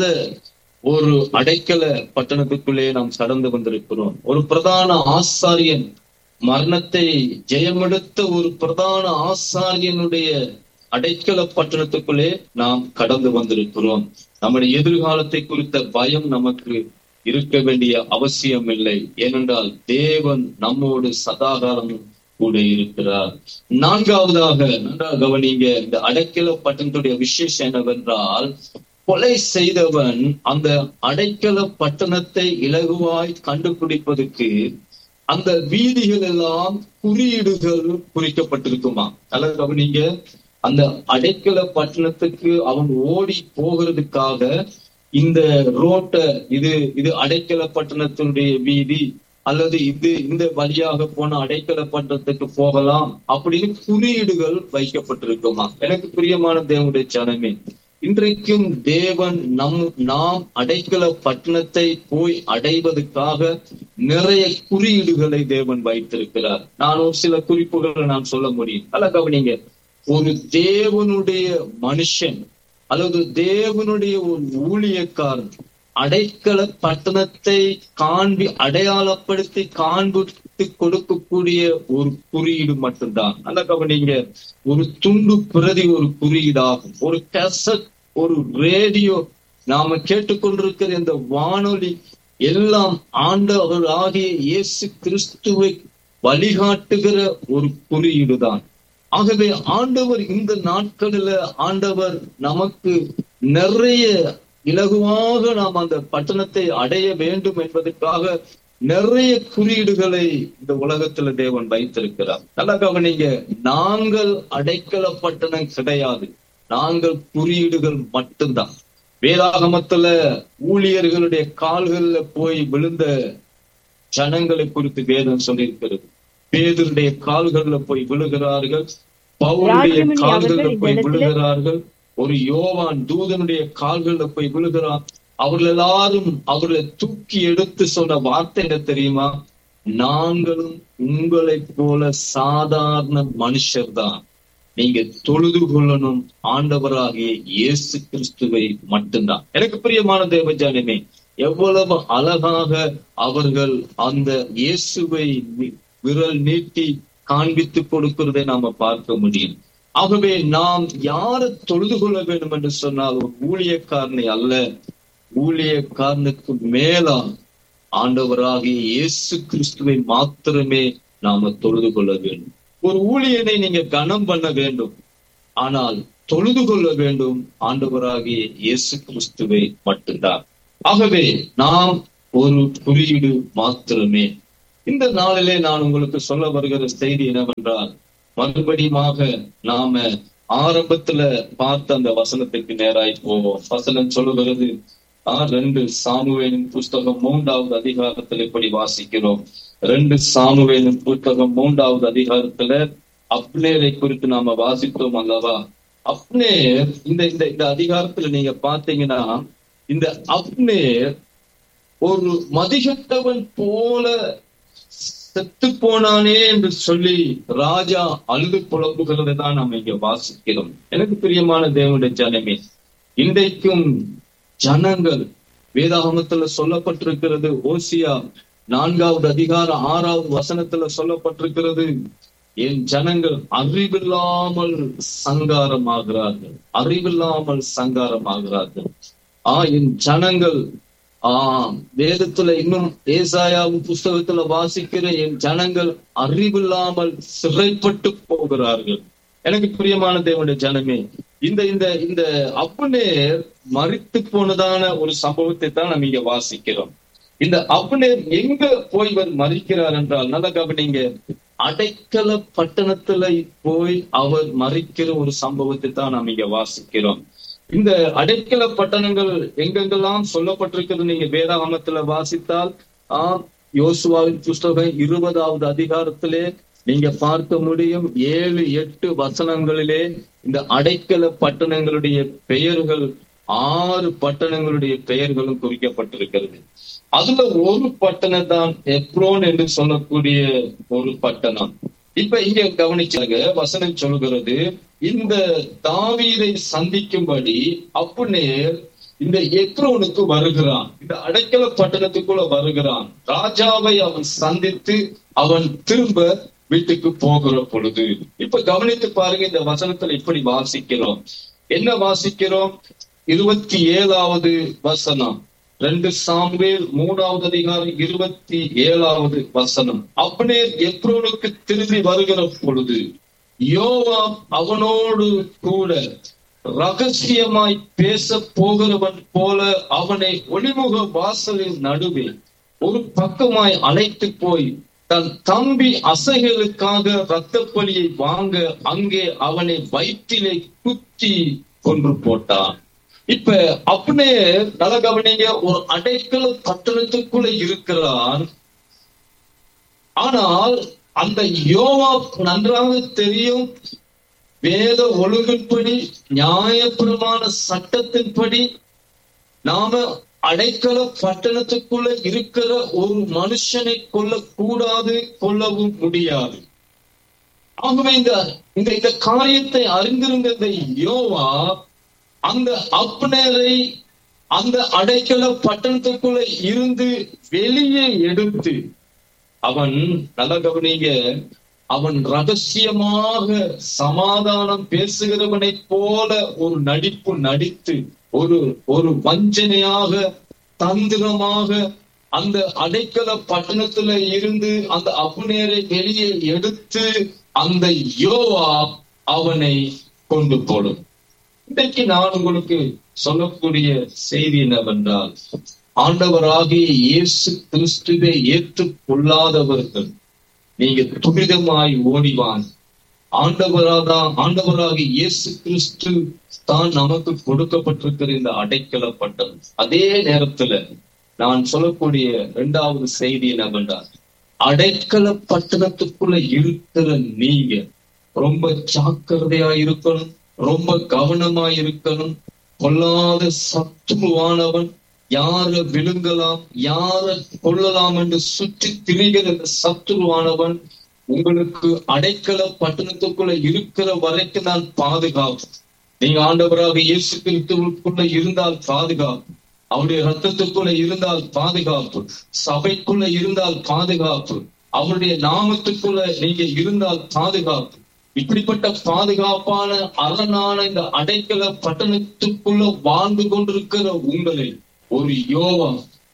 [SPEAKER 3] ஒரு அடைக்கல பட்டணத்துக்குள்ளே நாம் கடந்து வந்திருக்கிறோம் ஒரு பிரதான ஆசாரியன் மரணத்தை ஜெயமெடுத்த ஒரு பிரதான ஆசாரியனுடைய அடைக்கல பட்டணத்துக்குள்ளே நாம் கடந்து வந்திருக்கிறோம் நம்முடைய எதிர்காலத்தை குறித்த பயம் நமக்கு இருக்க வேண்டிய அவசியம் இல்லை ஏனென்றால் தேவன் நம்மோடு சதாகாலமும் கூட இருக்கிறார் நான்காவதாக நன்றாக கவனிங்க இந்த அடைக்கல பட்டணத்துடைய விசேஷம் என்னவென்றால் கொலை செய்தவன் அந்த அடைக்கல பட்டணத்தை இலகுவாய் கண்டுபிடிப்பதற்கு அந்த வீதிகள் எல்லாம் குறியீடுகள் குறிக்கப்பட்டிருக்குமா நல்லா கவனிங்க அந்த அடைக்கல பட்டணத்துக்கு அவன் ஓடி போகிறதுக்காக இந்த ரோட்டை இது இது அடைக்கல பட்டணத்தினுடைய வீதி அல்லது இது இந்த வழியாக போன அடைக்கல பட்டணத்துக்கு போகலாம் அப்படின்னு குறியீடுகள் வைக்கப்பட்டிருக்குமா எனக்கு பிரியமான தேவனுடைய ஜனமே இன்றைக்கும் தேவன் நம் நாம் அடைக்கல பட்டணத்தை போய் அடைவதற்காக நிறைய குறியீடுகளை தேவன் வைத்திருக்கிறார் நான் ஒரு சில குறிப்புகளை நான் சொல்ல முடியும் அல்ல கவனிங்க ஒரு தேவனுடைய மனுஷன் அல்லது தேவனுடைய ஒரு ஊழியக்காரன் அடைக்கல பட்டணத்தை காண்பி அடையாளப்படுத்தி காண்பித்து கொடுக்கக்கூடிய ஒரு குறியீடு மட்டும்தான் நல்ல கவனிங்க ஒரு துண்டு பிரதி ஒரு குறியீடாகும் ஒரு கசட் ஒரு ரேடியோ நாம கேட்டுக்கொண்டிருக்கிற இந்த வானொலி எல்லாம் ஆண்டவர் ஆகிய இயேசு கிறிஸ்துவை வழிகாட்டுகிற ஒரு குறியீடு தான் ஆகவே ஆண்டவர் இந்த நாட்களில ஆண்டவர் நமக்கு நிறைய இலகுவாக நாம் அந்த பட்டணத்தை அடைய வேண்டும் என்பதற்காக நிறைய குறியீடுகளை இந்த உலகத்துல தேவன் வைத்திருக்கிறார் நல்லா கவனிங்க நாங்கள் அடைக்கல பட்டணம் கிடையாது நாங்கள் குறியீடுகள் மட்டும்தான் வேதாகமத்துல ஊழியர்களுடைய கால்கள்ல போய் விழுந்த ஜனங்களை குறித்து வேதம் சொல்லியிருக்கிறது பேதருடைய கால்கள்ல போய் விழுகிறார்கள் பவுலுடைய கால்கள்ல போய் விழுகிறார்கள் ஒரு யோவான் தூதனுடைய கால்கள்ல போய் விழுகிறான் அவர்கள் எல்லாரும் அவர்களை தூக்கி எடுத்து சொன்ன வார்த்தை என்ன தெரியுமா நாங்களும் உங்களைப் போல சாதாரண மனுஷர் தான் நீங்க தொழுது கொள்ளணும் ஆண்டவராகிய இயேசு கிறிஸ்துவை மட்டும்தான் எனக்கு பிரியமான தேவஜானமே எவ்வளவு அழகாக அவர்கள் அந்த இயேசுவை விரல் நீட்டி காண்பித்து கொடுக்கிறதை நாம பார்க்க முடியும் ஆகவே நாம் யாரை தொழுது கொள்ள வேண்டும் என்று சொன்னால் ஒரு ஊழியக்காரனை அல்ல ஊழியக்காரனுக்கு மேலா ஆண்டவராகிய இயேசு கிறிஸ்துவை மாத்திரமே நாம தொழுது கொள்ள வேண்டும் ஒரு ஊழியனை நீங்க கனம் பண்ண வேண்டும் ஆனால் தொழுது கொள்ள வேண்டும் ஆண்டவராகிய இயேசு கிறிஸ்துவை மட்டும்தான் ஆகவே நாம் ஒரு குறியீடு மாத்திரமே இந்த நாளிலே நான் உங்களுக்கு சொல்ல வருகிற செய்தி என்னவென்றால் மறுபடியுமாக நாம ஆரம்பத்துல பார்த்த அந்த வசனத்துக்கு நேராய் போவோம் வசனம் சொல்லுகிறது ஆஹ் ரெண்டு சாமுவேலின் புஸ்தகம் மூன்றாவது அதிகாரத்துல இப்படி வாசிக்கிறோம் ரெண்டு சாமுவேலின் புஸ்தகம் மூன்றாவது அதிகாரத்துல அப்னேரை குறித்து நாம வாசித்தோம் அல்லவா அப்னேர் இந்த இந்த இந்த அதிகாரத்துல நீங்க பாத்தீங்கன்னா இந்த அப்னேர் ஒரு மதிகட்டவன் போல செத்து போனானே என்று சொல்லி ராஜா அழுது புலம்புகிறதை தான் நாம் இங்க வாசிக்கிறோம் எனக்கு பிரியமான தேவனுடைய ஜனமே இன்றைக்கும் ஜனங்கள் வேதாகமத்துல சொல்லப்பட்டிருக்கிறது ஓசியா நான்காவது அதிகாரம் ஆறாவது வசனத்துல சொல்லப்பட்டிருக்கிறது என் ஜனங்கள் அறிவில்லாமல் சங்காரமாகிறார்கள் அறிவில்லாமல் சங்காரமாகிறார்கள் ஆ என் ஜனங்கள் ஆஹ் வேதத்துல இன்னும் ஏசாயாவும் புஸ்தகத்துல வாசிக்கிற என் ஜனங்கள் அறிவில்லாமல் சிறைப்பட்டு போகிறார்கள் எனக்கு பிரியமான தேவனுடைய ஜனமே இந்த இந்த இந்த அப்னேர் மறித்து போனதான ஒரு சம்பவத்தை தான் நம்ம இங்க வாசிக்கிறோம் இந்த அப்னேர் எங்க போய் இவர் மறிக்கிறார் என்றால் நல்ல கவனிங்க அடைக்கல பட்டணத்துல போய் அவர் மறிக்கிற ஒரு சம்பவத்தை தான் நாம் இங்க வாசிக்கிறோம் இந்த அடைக்கல பட்டணங்கள் எங்கெங்கெல்லாம் சொல்லப்பட்டிருக்கிறது நீங்க வேதாகமத்துல வாசித்தால் ஆஹ் யோசுவாவின் புஸ்தகம் இருபதாவது அதிகாரத்திலே நீங்க பார்க்க முடியும் ஏழு எட்டு வசனங்களிலே இந்த அடைக்கல பட்டணங்களுடைய பெயர்கள் ஆறு பட்டணங்களுடைய பெயர்களும் குறிக்கப்பட்டிருக்கிறது அதுல ஒரு பட்டணம் தான் எப்ரோன் என்று சொல்லக்கூடிய ஒரு பட்டணம் இப்ப இங்க கவனிச்சாங்க வசனம் சொல்கிறது இந்த தாவீதை சந்திக்கும்படி அப்புநேர் இந்த எக்ரோனுக்கு வருகிறான் இந்த அடைக்கல பட்டணத்துக்குள்ள வருகிறான் ராஜாவை அவன் சந்தித்து அவன் திரும்ப வீட்டுக்கு போகிற பொழுது இப்ப கவனித்து பாருங்க இந்த வசனத்துல இப்படி வாசிக்கிறோம் என்ன வாசிக்கிறோம் இருபத்தி ஏழாவது வசனம் ரெண்டு சாம்வேல் மூணாவது அதிகாரம் இருபத்தி ஏழாவது வசனம் அப்னேர் எப்ரோனுக்கு திரும்பி வருகிற பொழுது யோவா அவனோடு கூட ரகசியமாய் பேச போகிறவன் போல அவனை ஒளிமுக வாசலின் நடுவே ஒரு பக்கமாய் அழைத்து போய் தன் தம்பி அசைகளுக்காக இரத்த பலியை வாங்க அங்கே அவனை வயிற்றிலே குத்தி கொன்று போட்டான் இப்ப அப்படியே நல்ல கவனிங்க ஒரு அடைக்கல பட்டணத்துக்குள்ள இருக்கிறான் ஆனால் அந்த யோவா நன்றாக தெரியும் வேத ஒழுங்கின்படி நியாயப்பிரமான சட்டத்தின்படி நாம அடைக்கல பட்டணத்துக்குள்ள இருக்கிற ஒரு மனுஷனை கொல்லக்கூடாது கொல்லவும் முடியாது ஆகவே இந்த இந்த இந்த காரியத்தை அறிந்திருந்த இந்த யோவா அந்த அப்னேரை அந்த அடைக்கல பட்டணத்துக்குள்ள இருந்து வெளியே எடுத்து அவன் நல்ல கவனிங்க அவன் ரகசியமாக சமாதானம் பேசுகிறவனை போல ஒரு நடிப்பு நடித்து ஒரு ஒரு வஞ்சனையாக தந்திரமாக அந்த அடைக்கல பட்டணத்துல இருந்து அந்த அப்னேரை வெளியே எடுத்து அந்த யோவா அவனை கொண்டு போடும் இன்றைக்கு நான் உங்களுக்கு சொல்லக்கூடிய செய்தி என்னவென்றால் ஆண்டவராகிய இயேசு கிறிஸ்துவை ஏற்றுக் கொள்ளாதவர்கள் நீங்க துரிதமாய் ஓடிவான் ஆண்டவராதான் ஆண்டவராகிய இயேசு கிறிஸ்து தான் நமக்கு கொடுக்கப்பட்டிருக்கிற இந்த அடைக்கல பட்டம் அதே நேரத்துல நான் சொல்லக்கூடிய இரண்டாவது செய்தி என்னவென்றால் அடைக்கல பட்டணத்துக்குள்ள இருக்கிற நீங்க ரொம்ப ஜாக்கிரதையா இருக்கணும் ரொம்ப கவனமா இருக்கணும் கொல்லாத சத்துருவானவன் யார விழுங்கலாம் யார கொள்ளலாம் என்று சுற்றி திரிகிற இந்த சத்துருவானவன் உங்களுக்கு அடைக்கல பட்டணத்துக்குள்ள இருக்கிற வரைக்கும் தான் பாதுகாப்பு நீங்க ஆண்டவராக இயேசு கிறிஸ்துவுக்குள்ள இருந்தால் பாதுகாப்பு அவருடைய ரத்தத்துக்குள்ள இருந்தால் பாதுகாப்பு சபைக்குள்ள இருந்தால் பாதுகாப்பு அவருடைய நாமத்துக்குள்ள நீங்க இருந்தால் பாதுகாப்பு இப்படிப்பட்ட பாதுகாப்பான அரணான இந்த அடைக்கல பட்டணத்துக்குள்ள வாழ்ந்து கொண்டிருக்கிற உங்களை ஒரு யோவா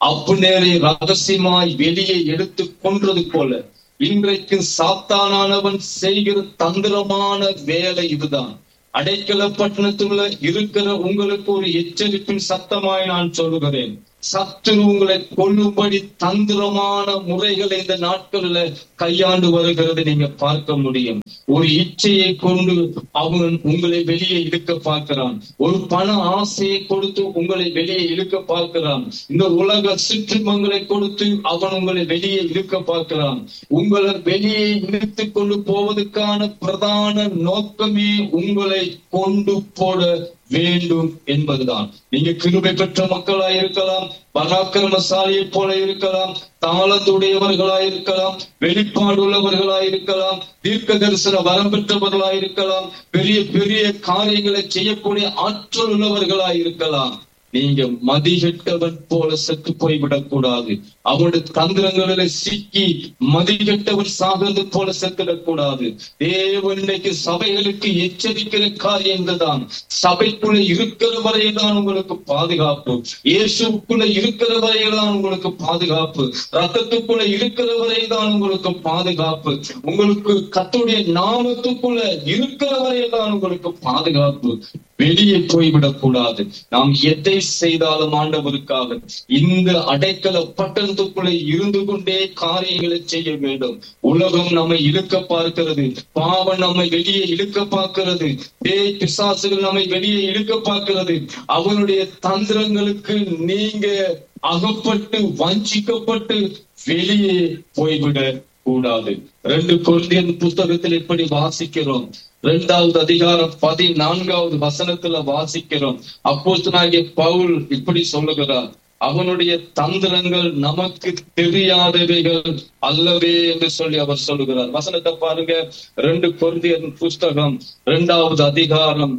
[SPEAKER 3] அப்புநேரை ரகசியமாய் வெளியே எடுத்து கொன்றது போல இன்றைக்கு சாத்தானானவன் செய்கிற தந்திரமான வேலை இதுதான் அடைக்கல பட்டணத்துள்ள இருக்கிற உங்களுக்கு ஒரு எச்சரிப்பின் சத்தமாய் நான் சொல்லுகிறேன் சத்துரு உங்களை கொல்லும்படி தந்திரமான முறைகளை இந்த நாட்கள்ல கையாண்டு வருகிறது நீங்க பார்க்க முடியும் ஒரு இச்சையை கொண்டு அவன் உங்களை வெளியே இழுக்க பார்க்கிறான் ஒரு பண ஆசையை கொடுத்து உங்களை வெளியே இழுக்க பார்க்கிறான் இந்த உலக சிற்றுமங்களை கொடுத்து அவன் உங்களை வெளியே இழுக்க பார்க்கிறான் உங்களை வெளியே இழுத்து கொண்டு போவதற்கான பிரதான நோக்கமே உங்களை கொண்டு போட வேண்டும் என்பதுதான் நீங்க கிருபை பெற்ற மக்களாய் இருக்கலாம் பராக்கிரமசாலியை போல இருக்கலாம் தாளத்துடையவர்களாய் இருக்கலாம் வெளிப்பாடு உள்ளவர்களாய் இருக்கலாம் தீர்க்க தரிசன வரம் பெற்றவர்களாய் இருக்கலாம் பெரிய பெரிய காரியங்களை செய்யக்கூடிய ஆற்றல் உள்ளவர்களாய் இருக்கலாம் நீங்க மதிகெட்டவன் போல செத்து போய்விடக் கூடாது அவனுடைய தந்திரங்களில சிக்கி மதிகெட்டவர் சாகிறது போல செத்துடக் கூடாது தேவன் இன்னைக்கு சபைகளுக்கு எச்சரிக்கிற காரியங்கள் தான் சபைக்குள்ள இருக்கிற வரையில்தான் உங்களுக்கு பாதுகாப்பு இயேசுக்குள்ள இருக்கிற வரையில்தான் உங்களுக்கு பாதுகாப்பு ரத்தத்துக்குள்ள இருக்கிற வரையில்தான் உங்களுக்கு பாதுகாப்பு உங்களுக்கு கத்துடைய நாமத்துக்குள்ள இருக்கிற வரையில்தான் உங்களுக்கு பாதுகாப்பு வெளியே போய்விடக் கூடாது நாம் எதை செய்தாலும் ஆண்டவருக்காக இந்த அடைக்கல பட்டணத்துக்குள்ளே இருந்து கொண்டே காரியங்களை செய்ய வேண்டும் உலகம் நம்மை இழுக்க பார்க்கிறது பாவம் நம்மை வெளியே இழுக்க பார்க்கிறது பேய் பிசாசுகள் நம்மை வெளியே இழுக்க பார்க்கிறது அவனுடைய தந்திரங்களுக்கு நீங்க அகப்பட்டு வஞ்சிக்கப்பட்டு வெளியே போய்விட கூடாது ரெண்டு கொள்ளியன் புத்தகத்தில் இப்படி வாசிக்கிறோம் இரண்டாவது அதிகாரம் பதினான்காவது வசனத்துல வாசிக்கிறோம் அப்போஸ்தலனாகிய பவுல் இப்படி சொல்லுகிறார் அவனுடைய தந்திரங்கள் நமக்கு தெரியாதவைகள் அல்லவே என்று சொல்லி அவர் சொல்லுகிறார் வசனத்தை பாருங்க ரெண்டு கொருந்தியன் புஸ்தகம் இரண்டாவது அதிகாரம்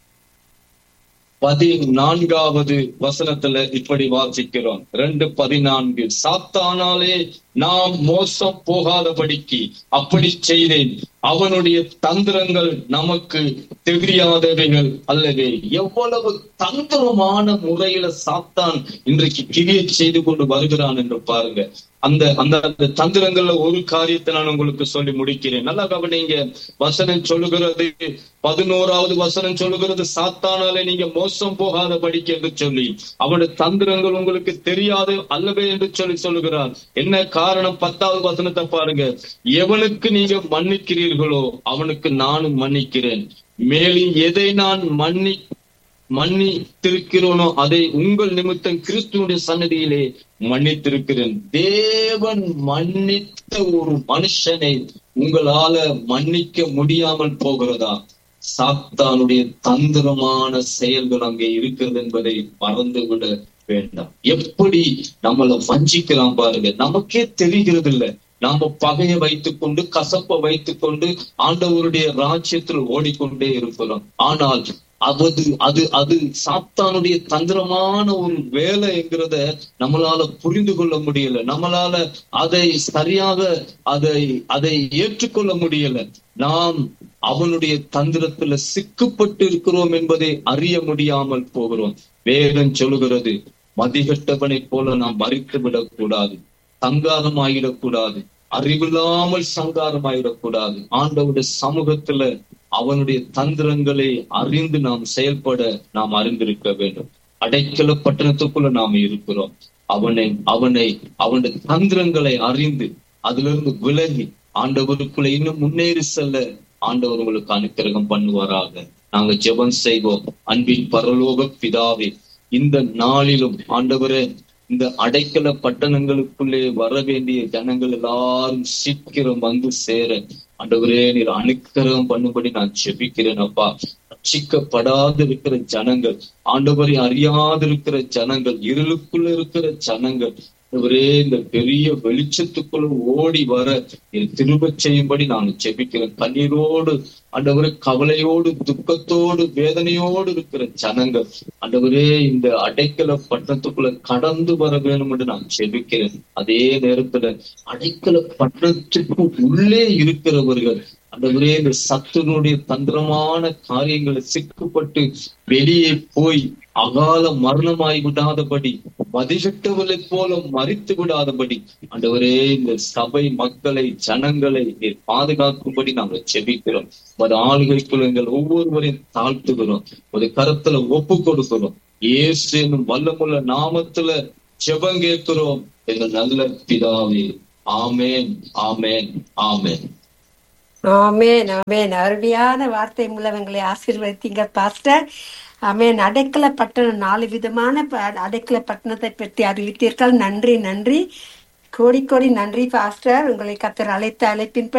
[SPEAKER 3] பதினான்காவது வசனத்துல இப்படி வாசிக்கிறோம் ரெண்டு பதினான்கு சாத்தானாலே நாம் மோசம் போகாதபடிக்கு அப்படி செய்தேன் அவனுடைய தந்திரங்கள் நமக்கு தெரியாதவைகள் அல்லவே எவ்வளவு தந்திரமான முறையில சாத்தான் இன்றைக்கு கிரியை செய்து கொண்டு வருகிறான் என்று பாருங்க அந்த அந்த அந்த தந்திரங்கள்ல ஒரு காரியத்தை நான் உங்களுக்கு சொல்லி முடிக்கிறேன் நல்லா கவனிங்க வசனம் சொல்லுகிறது பதினோராவது வசனம் சொல்லுகிறது சாத்தானாலே நீங்க மோசம் போகாத படிக்க என்று சொல்லி அவனுடைய தந்திரங்கள் உங்களுக்கு தெரியாது அல்லவே என்று சொல்லி சொல்லுகிறார் என்ன காரணம் பத்தாவது வசனத்தை பாருங்க எவனுக்கு நீங்க மன்னிக்கிறீர்களோ அவனுக்கு நானும் மன்னிக்கிறேன் மேலும் எதை நான் மன்னி மன்னித்திருக்கிறோனோ அதை உங்கள் நிமித்தம் கிறிஸ்துவனுடைய சன்னதியிலே மன்னித்திருக்கிறேன் தேவன் மன்னித்த ஒரு மனுஷனை உங்களால மன்னிக்க முடியாமல் போகிறதா சாத்தானுடைய தந்திரமான செயல்கள் அங்கே இருக்கிறது என்பதை மறந்துவிட வேண்டாம் எப்படி நம்மளை வஞ்சிக்கலாம் பாருங்க நமக்கே தெரிகிறது இல்ல நாம பகையை வைத்துக் கொண்டு கசப்பை வைத்துக் கொண்டு ஆண்டவருடைய ராஜ்யத்தில் ஓடிக்கொண்டே இருக்கிறோம் ஆனால் அது அது அது சாத்தானுடைய தந்திரமான ஒரு வேலை என்கிறத நம்மளால புரிந்து கொள்ள முடியல நம்மளால அதை சரியாக அதை அதை ஏற்றுக்கொள்ள முடியல நாம் அவனுடைய தந்திரத்துல சிக்கப்பட்டு இருக்கிறோம் என்பதை அறிய முடியாமல் போகிறோம் வேதம் சொல்லுகிறது மதிகட்டவனைப் போல நாம் மறித்து விடக்கூடாது சங்காரம் ஆயிடக்கூடாது அறிவில்லாமல் சங்காரம் ஆயிடக்கூடாது ஆண்டவுடைய சமூகத்துல அவனுடைய தந்திரங்களை அறிந்து நாம் செயல்பட நாம் அறிந்திருக்க வேண்டும் அடைக்கல பட்டணத்துக்குள்ள நாம் இருக்கிறோம் அவனை அவனை அவனுடைய தந்திரங்களை அறிந்து அதிலிருந்து விலகி ஆண்டவருக்குள்ள இன்னும் முன்னேறி செல்ல ஆண்டவர் உங்களுக்கு அனுக்கிரகம் பண்ணுவாராக நாங்க ஜெபம் செய்வோம் அன்பின் பரலோக பிதாவே இந்த நாளிலும் ஆண்டவரே இந்த அடைக்கல பட்டணங்களுக்குள்ளே வர வேண்டிய ஜனங்கள் எல்லாரும் சீக்கிரம் வந்து சேர ஆண்டவரே நீர் அனுக்கிரகம் பண்ணும்படி நான் செபிக்கிறேன் அப்பா ரட்சிக்கப்படாது இருக்கிற ஜனங்கள் ஆண்டவரை அறியாது இருக்கிற ஜனங்கள் இருளுக்குள்ள இருக்கிற ஜனங்கள் ஆண்டவரே இந்த பெரிய வெளிச்சத்துக்குள்ள ஓடி வர என் திரும்ப செய்யும்படி நான் செபிக்கிறேன் கண்ணீரோடு ஆண்டவரே கவலையோடு துக்கத்தோடு வேதனையோடு இருக்கிற ஜனங்கள் ஆண்டவரே இந்த அடைக்கல பட்டணத்துக்குள்ள கடந்து வர வேணும் என்று நான் செபிக்கிறேன் அதே நேரத்துல அடைக்கல பட்டணத்துக்கு உள்ளே இருக்கிறவர்கள் ஆண்டவரே இந்த சத்துனுடைய தந்திரமான காரியங்களை சிக்கப்பட்டு வெளியே போய் அகால மரணமாய் விடாதபடி மதிகட்டவர்களை போல மறித்து விடாதபடி ஆண்டவரே இந்த சபை மக்களை ஜனங்களை நீர் பாதுகாக்கும்படி நாங்கள் செபிக்கிறோம் ஒரு ஆளுகைக்குள் எங்கள் ஒவ்வொருவரையும் தாழ்த்துகிறோம் ஒரு கரத்துல ஒப்பு கொடுக்கிறோம் இயேசு என்னும் வல்லமுள்ள நாமத்துல ஜெபம் கேட்கிறோம் எங்கள் நல்ல பிதாவே ஆமேன் ஆமேன் ஆமேன்
[SPEAKER 2] ஆமேன் ஆமேன் அருமையான வார்த்தை மூலம் எங்களை ஆசீர்வதித்தீங்க பாஸ்டர் ஆமேன் அடைக்கல பட்டணம் நாலு விதமான ப- அடைக்கல பட்டணத்தை பற்றி அறிவித்தீர்கள் நன்றி நன்றி கோடி கோடி நன்றி பாஸ்டர் உங்களை கத்தர் அழைத்த அழைப்பின்படி